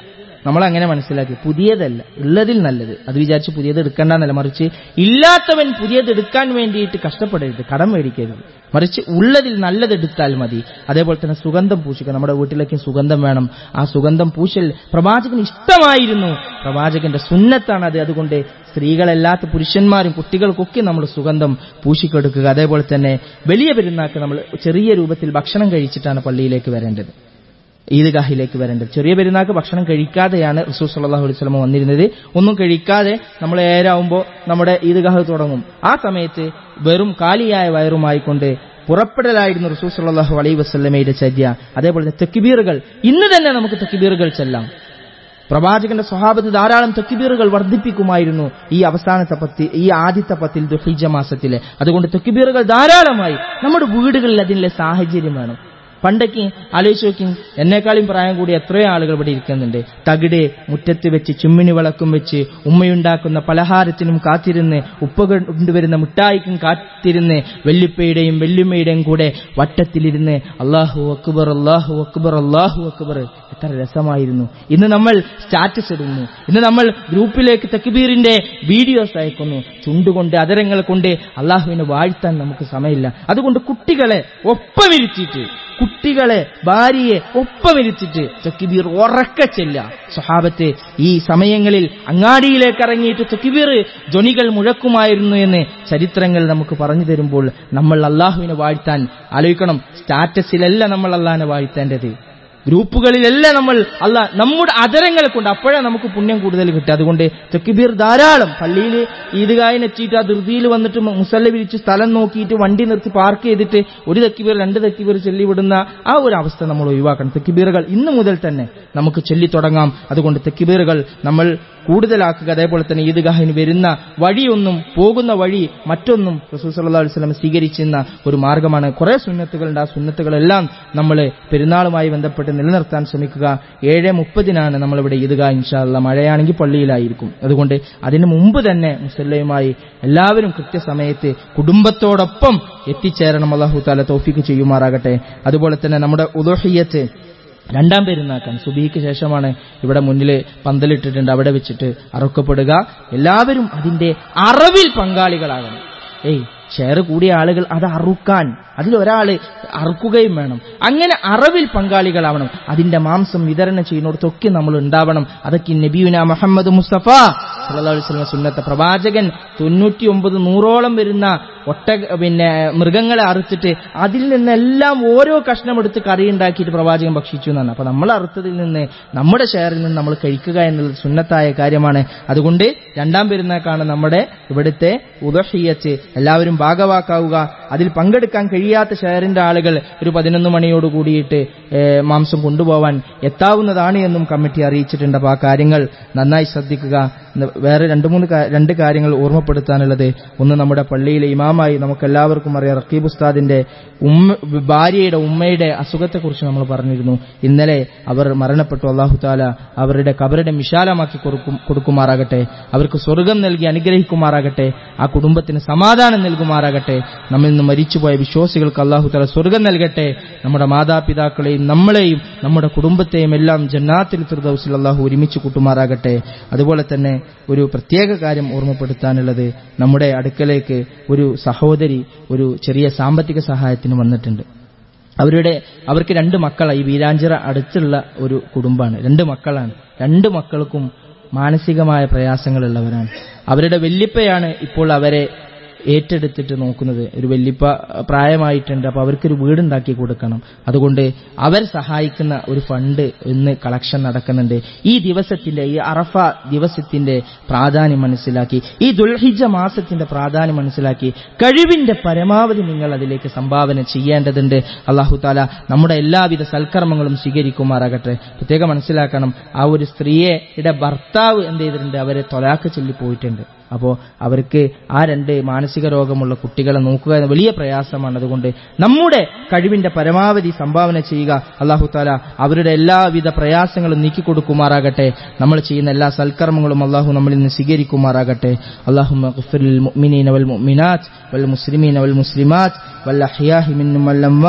നമ്മൾ അങ്ങനെ മനസ്സിലാക്കി പുതിയതല്ല ഉള്ളതിൽ നല്ലത് അത് വിചാരിച്ച് പുതിയത് എടുക്കേണ്ടെന്നല്ല മറിച്ച് ഇല്ലാത്തവൻ പുതിയത് എടുക്കാൻ വേണ്ടിയിട്ട് കഷ്ടപ്പെടരുത് കടം മേടിക്കരുത് മറിച്ച് ഉള്ളതിൽ നല്ലത് എടുത്താൽ മതി അതേപോലെ തന്നെ സുഗന്ധം പൂശുക നമ്മുടെ വീട്ടിലേക്ക് സുഗന്ധം വേണം ആ സുഗന്ധം പൂശൽ പ്രവാചകന് ഇഷ്ടമായിരുന്നു പ്രവാചകന്റെ സുന്നത്താണ് അത് അതുകൊണ്ട് സ്ത്രീകളല്ലാത്ത പുരുഷന്മാരും കുട്ടികൾക്കൊക്കെ നമ്മൾ സുഗന്ധം പൂശിക്കൊടുക്കുക അതേപോലെ തന്നെ വലിയ പെരുന്നാക്ക് നമ്മൾ ചെറിയ രൂപത്തിൽ ഭക്ഷണം കഴിച്ചിട്ടാണ് പള്ളിയിലേക്ക് വരേണ്ടത് ഈദ്ഗാഹിലേക്ക് വരേണ്ടത് ചെറിയ പെരുന്നാക്ക് ഭക്ഷണം കഴിക്കാതെയാണ് റസൂൽ സല്ലല്ലാഹു അലൈഹി വസല്ലം വന്നിരുന്നത് ഒന്നും കഴിക്കാതെ നമ്മൾ ഏരാവുമ്പോൾ നമ്മുടെ ഈദ്ഗാഹ് തുടങ്ങും ആ സമയത്ത് വെറും കാലിയായ വയറുമായിക്കൊണ്ട് പുറപ്പെടലായിരുന്നു റസൂൽ സല്ലല്ലാഹു അലൈഹി വസല്ലമയുടെ ചര്യ അതേപോലെ തന്നെ തെക്കുബീറുകൾ ഇന്ന് തന്നെ നമുക്ക് തെക്കുബീറുകൾ ചെല്ലാം പ്രവാചകന്റെ സ്വഭാവത്ത് ധാരാളം തെക്കുബീറുകൾ വർദ്ധിപ്പിക്കുമായിരുന്നു ഈ അവസാനത്തെ പത്തി ഈ ആദ്യത്തെ പത്തിൽ ദുഹിജ മാസത്തിലെ അതുകൊണ്ട് തെക്കുബീറുകൾ ധാരാളമായി നമ്മുടെ വീടുകളിൽ അതിനുള്ള സാഹചര്യം വേണം പണ്ടൊക്കെ ആലോചിച്ച് നോക്കി എന്നെക്കാളും പ്രായം കൂടി എത്രയോ ആളുകൾ ഇവിടെ ഇരിക്കുന്നുണ്ട് തകിട് മുറ്റത്ത് വെച്ച് ചുമ്മിനി വിളക്കും വെച്ച് ഉമ്മയുണ്ടാക്കുന്ന പലഹാരത്തിനും കാത്തിരുന്ന് ഉപ്പ കൊണ്ടുവരുന്ന മിഠായിക്കും കാത്തിരുന്ന് വെല്ലുപ്പയുടെയും വെല്ലുമ്മയുടെയും കൂടെ വട്ടത്തിലിരുന്ന് അള്ളാഹു അക്ബർ അള്ളാഹു അക്ബർ അള്ളാഹു അക്ബർ എത്ര രസമായിരുന്നു ഇന്ന് നമ്മൾ സ്റ്റാറ്റസ് ഇടുന്നു ഇന്ന് നമ്മൾ ഗ്രൂപ്പിലേക്ക് തക്ബീറിന്റെ വീഡിയോസ് അയക്കുന്നു ചുണ്ടുകൊണ്ട് അതരങ്ങൾ കൊണ്ട് അള്ളാഹുവിനെ വാഴ്ത്താൻ നമുക്ക് സമയമില്ല അതുകൊണ്ട് കുട്ടികളെ ഒപ്പമിരുത്തിയിട്ട് കുട്ടികളെ ഭാര്യയെ ഒപ്പമിരുത്തിട്ട് തക്കിബീർ ഉറക്കെ ചെല്ല സ്വഹാബത്തെ ഈ സമയങ്ങളിൽ അങ്ങാടിയിലേക്ക് ഇറങ്ങിയിട്ട് തക്കിബീർ ധ്വനികൾ മുഴക്കുമായിരുന്നു എന്ന് ചരിത്രങ്ങൾ നമുക്ക് പറഞ്ഞു തരുമ്പോൾ നമ്മൾ അള്ളാഹുവിനെ വാഴ്ത്താൻ ആലോചിക്കണം സ്റ്റാറ്റസിലല്ല നമ്മൾ അള്ളാഹിനെ വാഴ്ത്തേണ്ടത് ഗ്രൂപ്പുകളിലല്ല നമ്മൾ അല്ല നമ്മുടെ അതരങ്ങളെ കൊണ്ട് അപ്പോഴേ നമുക്ക് പുണ്യം കൂടുതൽ കിട്ടുക അതുകൊണ്ട് തെക്കിബീർ ധാരാളം പള്ളിയിൽ ഈദ്ഗാഹിനെത്തിയിട്ട് ആ ധൃതിയിൽ വന്നിട്ട് മുസല്ല വിരിച്ച് സ്ഥലം നോക്കിയിട്ട് വണ്ടി നിർത്തി പാർക്ക് ചെയ്തിട്ട് ഒരു തെക്കിബീർ രണ്ട് തെക്കിബീർ ചൊല്ലിവിടുന്ന ആ ഒരു അവസ്ഥ നമ്മൾ ഒഴിവാക്കണം തെക്കിബീറുകൾ ഇന്ന് മുതൽ തന്നെ നമുക്ക് ചൊല്ലി തുടങ്ങാം അതുകൊണ്ട് തെക്കിബീറുകൾ നമ്മൾ കൂടുതലാക്കുക അതേപോലെ തന്നെ ഈദ്ഗാഹിന് വരുന്ന വഴിയൊന്നും പോകുന്ന വഴി മറ്റൊന്നും റസൂൽ സല്ലല്ലാഹു അലൈഹി വസല്ലം സ്വീകരിച്ചിരുന്ന ഒരു മാർഗമാണ് കുറെ സുന്നത്തുകളുണ്ട് ആ സുന്നത്തുകളെല്ലാം നമ്മൾ പെരുന്നാളുമായി ബന്ധപ്പെട്ട് നിലനിർത്താൻ ശ്രമിക്കുക ഏഴ് മുപ്പതിനാണ് നമ്മളിവിടെ ഈദ്ഗാ ഇൻഷാല്ല മഴയാണെങ്കിൽ പള്ളിയിലായിരിക്കും അതുകൊണ്ട് അതിനു മുമ്പ് തന്നെ മുസല്ലയുമായി എല്ലാവരും കൃത്യസമയത്ത് കുടുംബത്തോടൊപ്പം എത്തിച്ചേരണം അള്ളാഹു താല തോഫിക്ക് ചെയ്യുമാറാകട്ടെ അതുപോലെ തന്നെ നമ്മുടെ ഉദോഹിയത്ത് രണ്ടാം പെരുന്നാക്കാൻ സുബിക്ക് ശേഷമാണ് ഇവിടെ മുന്നിൽ പന്തലിട്ടിട്ടുണ്ട് അവിടെ വെച്ചിട്ട് അറുക്കപ്പെടുക എല്ലാവരും അതിന്റെ അറവിൽ പങ്കാളികളാകണം ഏയ് ഷെയർ കൂടിയ ആളുകൾ അത് അറുക്കാൻ അതിലൊരാള് അറുക്കുകയും വേണം അങ്ങനെ അറവിൽ പങ്കാളികളാവണം അതിന്റെ മാംസം വിതരണം ചെയ്യുന്നിടത്തൊക്കെ നമ്മൾ ഉണ്ടാവണം അതൊക്കെ നബിയുന മുഹമ്മദ് മുസ്തഫ സല്ലല്ലാഹു അലൈഹി വസല്ലം സുന്നത്തെ പ്രവാചകൻ തൊണ്ണൂറ്റി ഒമ്പത് നൂറോളം വരുന്ന ഒട്ട പിന്നെ മൃഗങ്ങളെ അറുത്തിട്ട് അതിൽ നിന്നെല്ലാം ഓരോ കഷ്ണം എടുത്ത് കറി ഉണ്ടാക്കിയിട്ട് പ്രവാചകൻ ഭക്ഷിച്ചു എന്നാണ് അപ്പൊ നമ്മൾ അറുത്തതിൽ നിന്ന് നമ്മുടെ ഷെയറിൽ നിന്ന് നമ്മൾ കഴിക്കുക എന്നുള്ളത് സുന്നത്തായ കാര്യമാണ് അതുകൊണ്ട് രണ്ടാം പെരുന്നാക്കാണ് നമ്മുടെ ഇവിടുത്തെ ഉദഹിയച്ച് എല്ലാവരും ഭാഗവാക്കാവുക അതിൽ പങ്കെടുക്കാൻ കഴിയാത്ത ഷെയറിന്റെ ആളുകൾ ഒരു പതിനൊന്ന് മണിയോട് കൂടിയിട്ട് ഏഹ്, മാംസം കൊണ്ടുപോവാൻ എത്താവുന്നതാണ് എന്നും കമ്മിറ്റി അറിയിച്ചിട്ടുണ്ട് അപ്പോൾ ആ കാര്യങ്ങൾ നന്നായി ശ്രദ്ധിക്കുക ഇന്ന് വേറെ രണ്ട് മൂന്ന് കാ- രണ്ട് കാര്യങ്ങൾ ഓർമ്മപ്പെടുത്താനുള്ളത് ഒന്ന് നമ്മുടെ പള്ളിയിലെ ഇമാമായി നമുക്കെല്ലാവർക്കും അറിയാം റക്കീബ് ഉസ്താദിന്റെ ഉമ്മ ഭാര്യയുടെ ഉമ്മയുടെ അസുഖത്തെക്കുറിച്ച് നമ്മൾ പറഞ്ഞിരുന്നു ഇന്നലെ അവർ മരണപ്പെട്ടു അള്ളാഹു താല അവരുടെ കബറിടം വിശാലമാക്കി കൊടുക്കും കൊടുക്കുമാറാകട്ടെ അവർക്ക് സ്വർഗം നൽകി അനുഗ്രഹിക്കുമാറാകട്ടെ ആ കുടുംബത്തിന് സമാധാനം നൽകുമാറാകട്ടെ നമ്മിൽ നിന്ന് മരിച്ചുപോയ വിശ്വാസികൾക്ക് അള്ളാഹു താല സ്വർഗം നൽകട്ടെ നമ്മുടെ മാതാപിതാക്കളെയും നമ്മളെയും നമ്മുടെ കുടുംബത്തെയും എല്ലാം ജന്നാത്തിൽ ഫിർദൗസിൽ അള്ളാഹു ഒരുമിച്ച് കൂട്ടുമാറാകട്ടെ അതുപോലെ തന്നെ ഒരു പ്രത്യേക കാര്യം ഓർമ്മപ്പെടുത്താനുള്ളത് നമ്മുടെ അടുക്കലേക്ക് ഒരു സഹോദരി ഒരു ചെറിയ സാമ്പത്തിക സഹായത്തിന് വന്നിട്ടുണ്ട് അവരുടെ അവർക്ക് രണ്ട് മക്കളാണ് ഈ വീരാഞ്ചിറ അടുത്തുള്ള ഒരു കുടുംബമാണ് രണ്ട് മക്കളാണ് രണ്ട് മക്കൾക്കും മാനസികമായ പ്രയാസങ്ങളുള്ളവരാണ് അവരുടെ വല്യപ്പയാണ് ഇപ്പോൾ അവരെ ഏറ്റെടുത്തിട്ട് നോക്കുന്നത് ഒരു വല്യപ്പ പ്രായമായിട്ടുണ്ട് അപ്പോൾ അവർക്കൊരു വീടുണ്ടാക്കി കൊടുക്കണം അതുകൊണ്ട് അവർ സഹായിക്കുന്ന ഒരു ഫണ്ട് ഇന്ന് കളക്ഷൻ നടക്കുന്നുണ്ട് ഈ ദിവസത്തിന്റെ ഈ അറഫ ദിവസത്തിന്റെ പ്രാധാന്യം മനസ്സിലാക്കി ഈ ദുൽഹിജ മാസത്തിന്റെ പ്രാധാന്യം മനസ്സിലാക്കി കഴിവിന്റെ പരമാവധി നിങ്ങൾ അതിലേക്ക് സംഭാവന ചെയ്യേണ്ടതുണ്ട് അള്ളാഹു താല നമ്മുടെ എല്ലാവിധ സൽക്കർമ്മങ്ങളും സ്വീകരിക്കുമാറാകട്ടെ പ്രത്യേകം മനസ്സിലാക്കണം ആ ഒരു സ്ത്രീയുടെ ഭർത്താവ് എന്ത് ചെയ്തിട്ടുണ്ട് അവരെ തൊലാക്ക് ചൊല്ലി പോയിട്ടുണ്ട് അപ്പോൾ അവർക്ക് ആ രണ്ട് മാനസിക രോഗമുള്ള കുട്ടികളെ നോക്കുക എന്ന വലിയ പ്രയാസമാണ് അതുകൊണ്ട് നമ്മുടെ കഴിവിന്റെ പരമാവധി സംഭാവന ചെയ്യുക അള്ളാഹു താല അവരുടെ എല്ലാവിധ പ്രയാസങ്ങളും നീക്കിക്കൊടുക്കുമാറാകട്ടെ നമ്മൾ ചെയ്യുന്ന എല്ലാ സൽക്കർമ്മങ്ങളും അള്ളാഹു നമ്മളിൽ നിന്ന് സ്വീകരിക്കുമാറാകട്ടെ അള്ളാഹു والمؤمنين والمؤمنات والمسلمين والمسلمات والأحياء منهم والأموات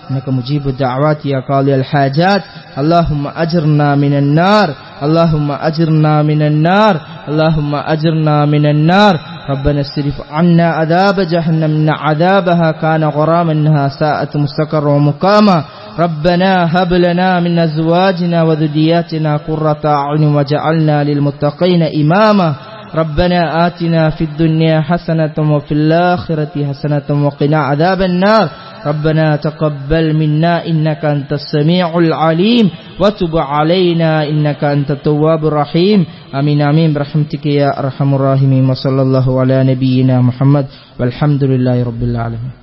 إنك مجيب الدعوات يا قاضي الحاجات اللهم أجرنا من النار اللهم أجرنا من النار اللهم أجرنا من النار ربنا اصرف عنا عذاب جهنم إن عذابها كان غراما إنها ساءت مستقرا ومقاما ربنا هب لنا من أزواجنا وذرياتنا قرة أعين وجعلنا للمتقين إماما ربنا آتنا في الدنيا حسنة وفي الآخرة حسنة وقنا عذاب النار ربنا تقبل منا إنك أنت السميع العليم وتب علينا إنك أنت التواب الرحيم آمين آمين برحمتك يا أرحم الراحمين وصلى الله على نبينا محمد والحمد لله رب العالمين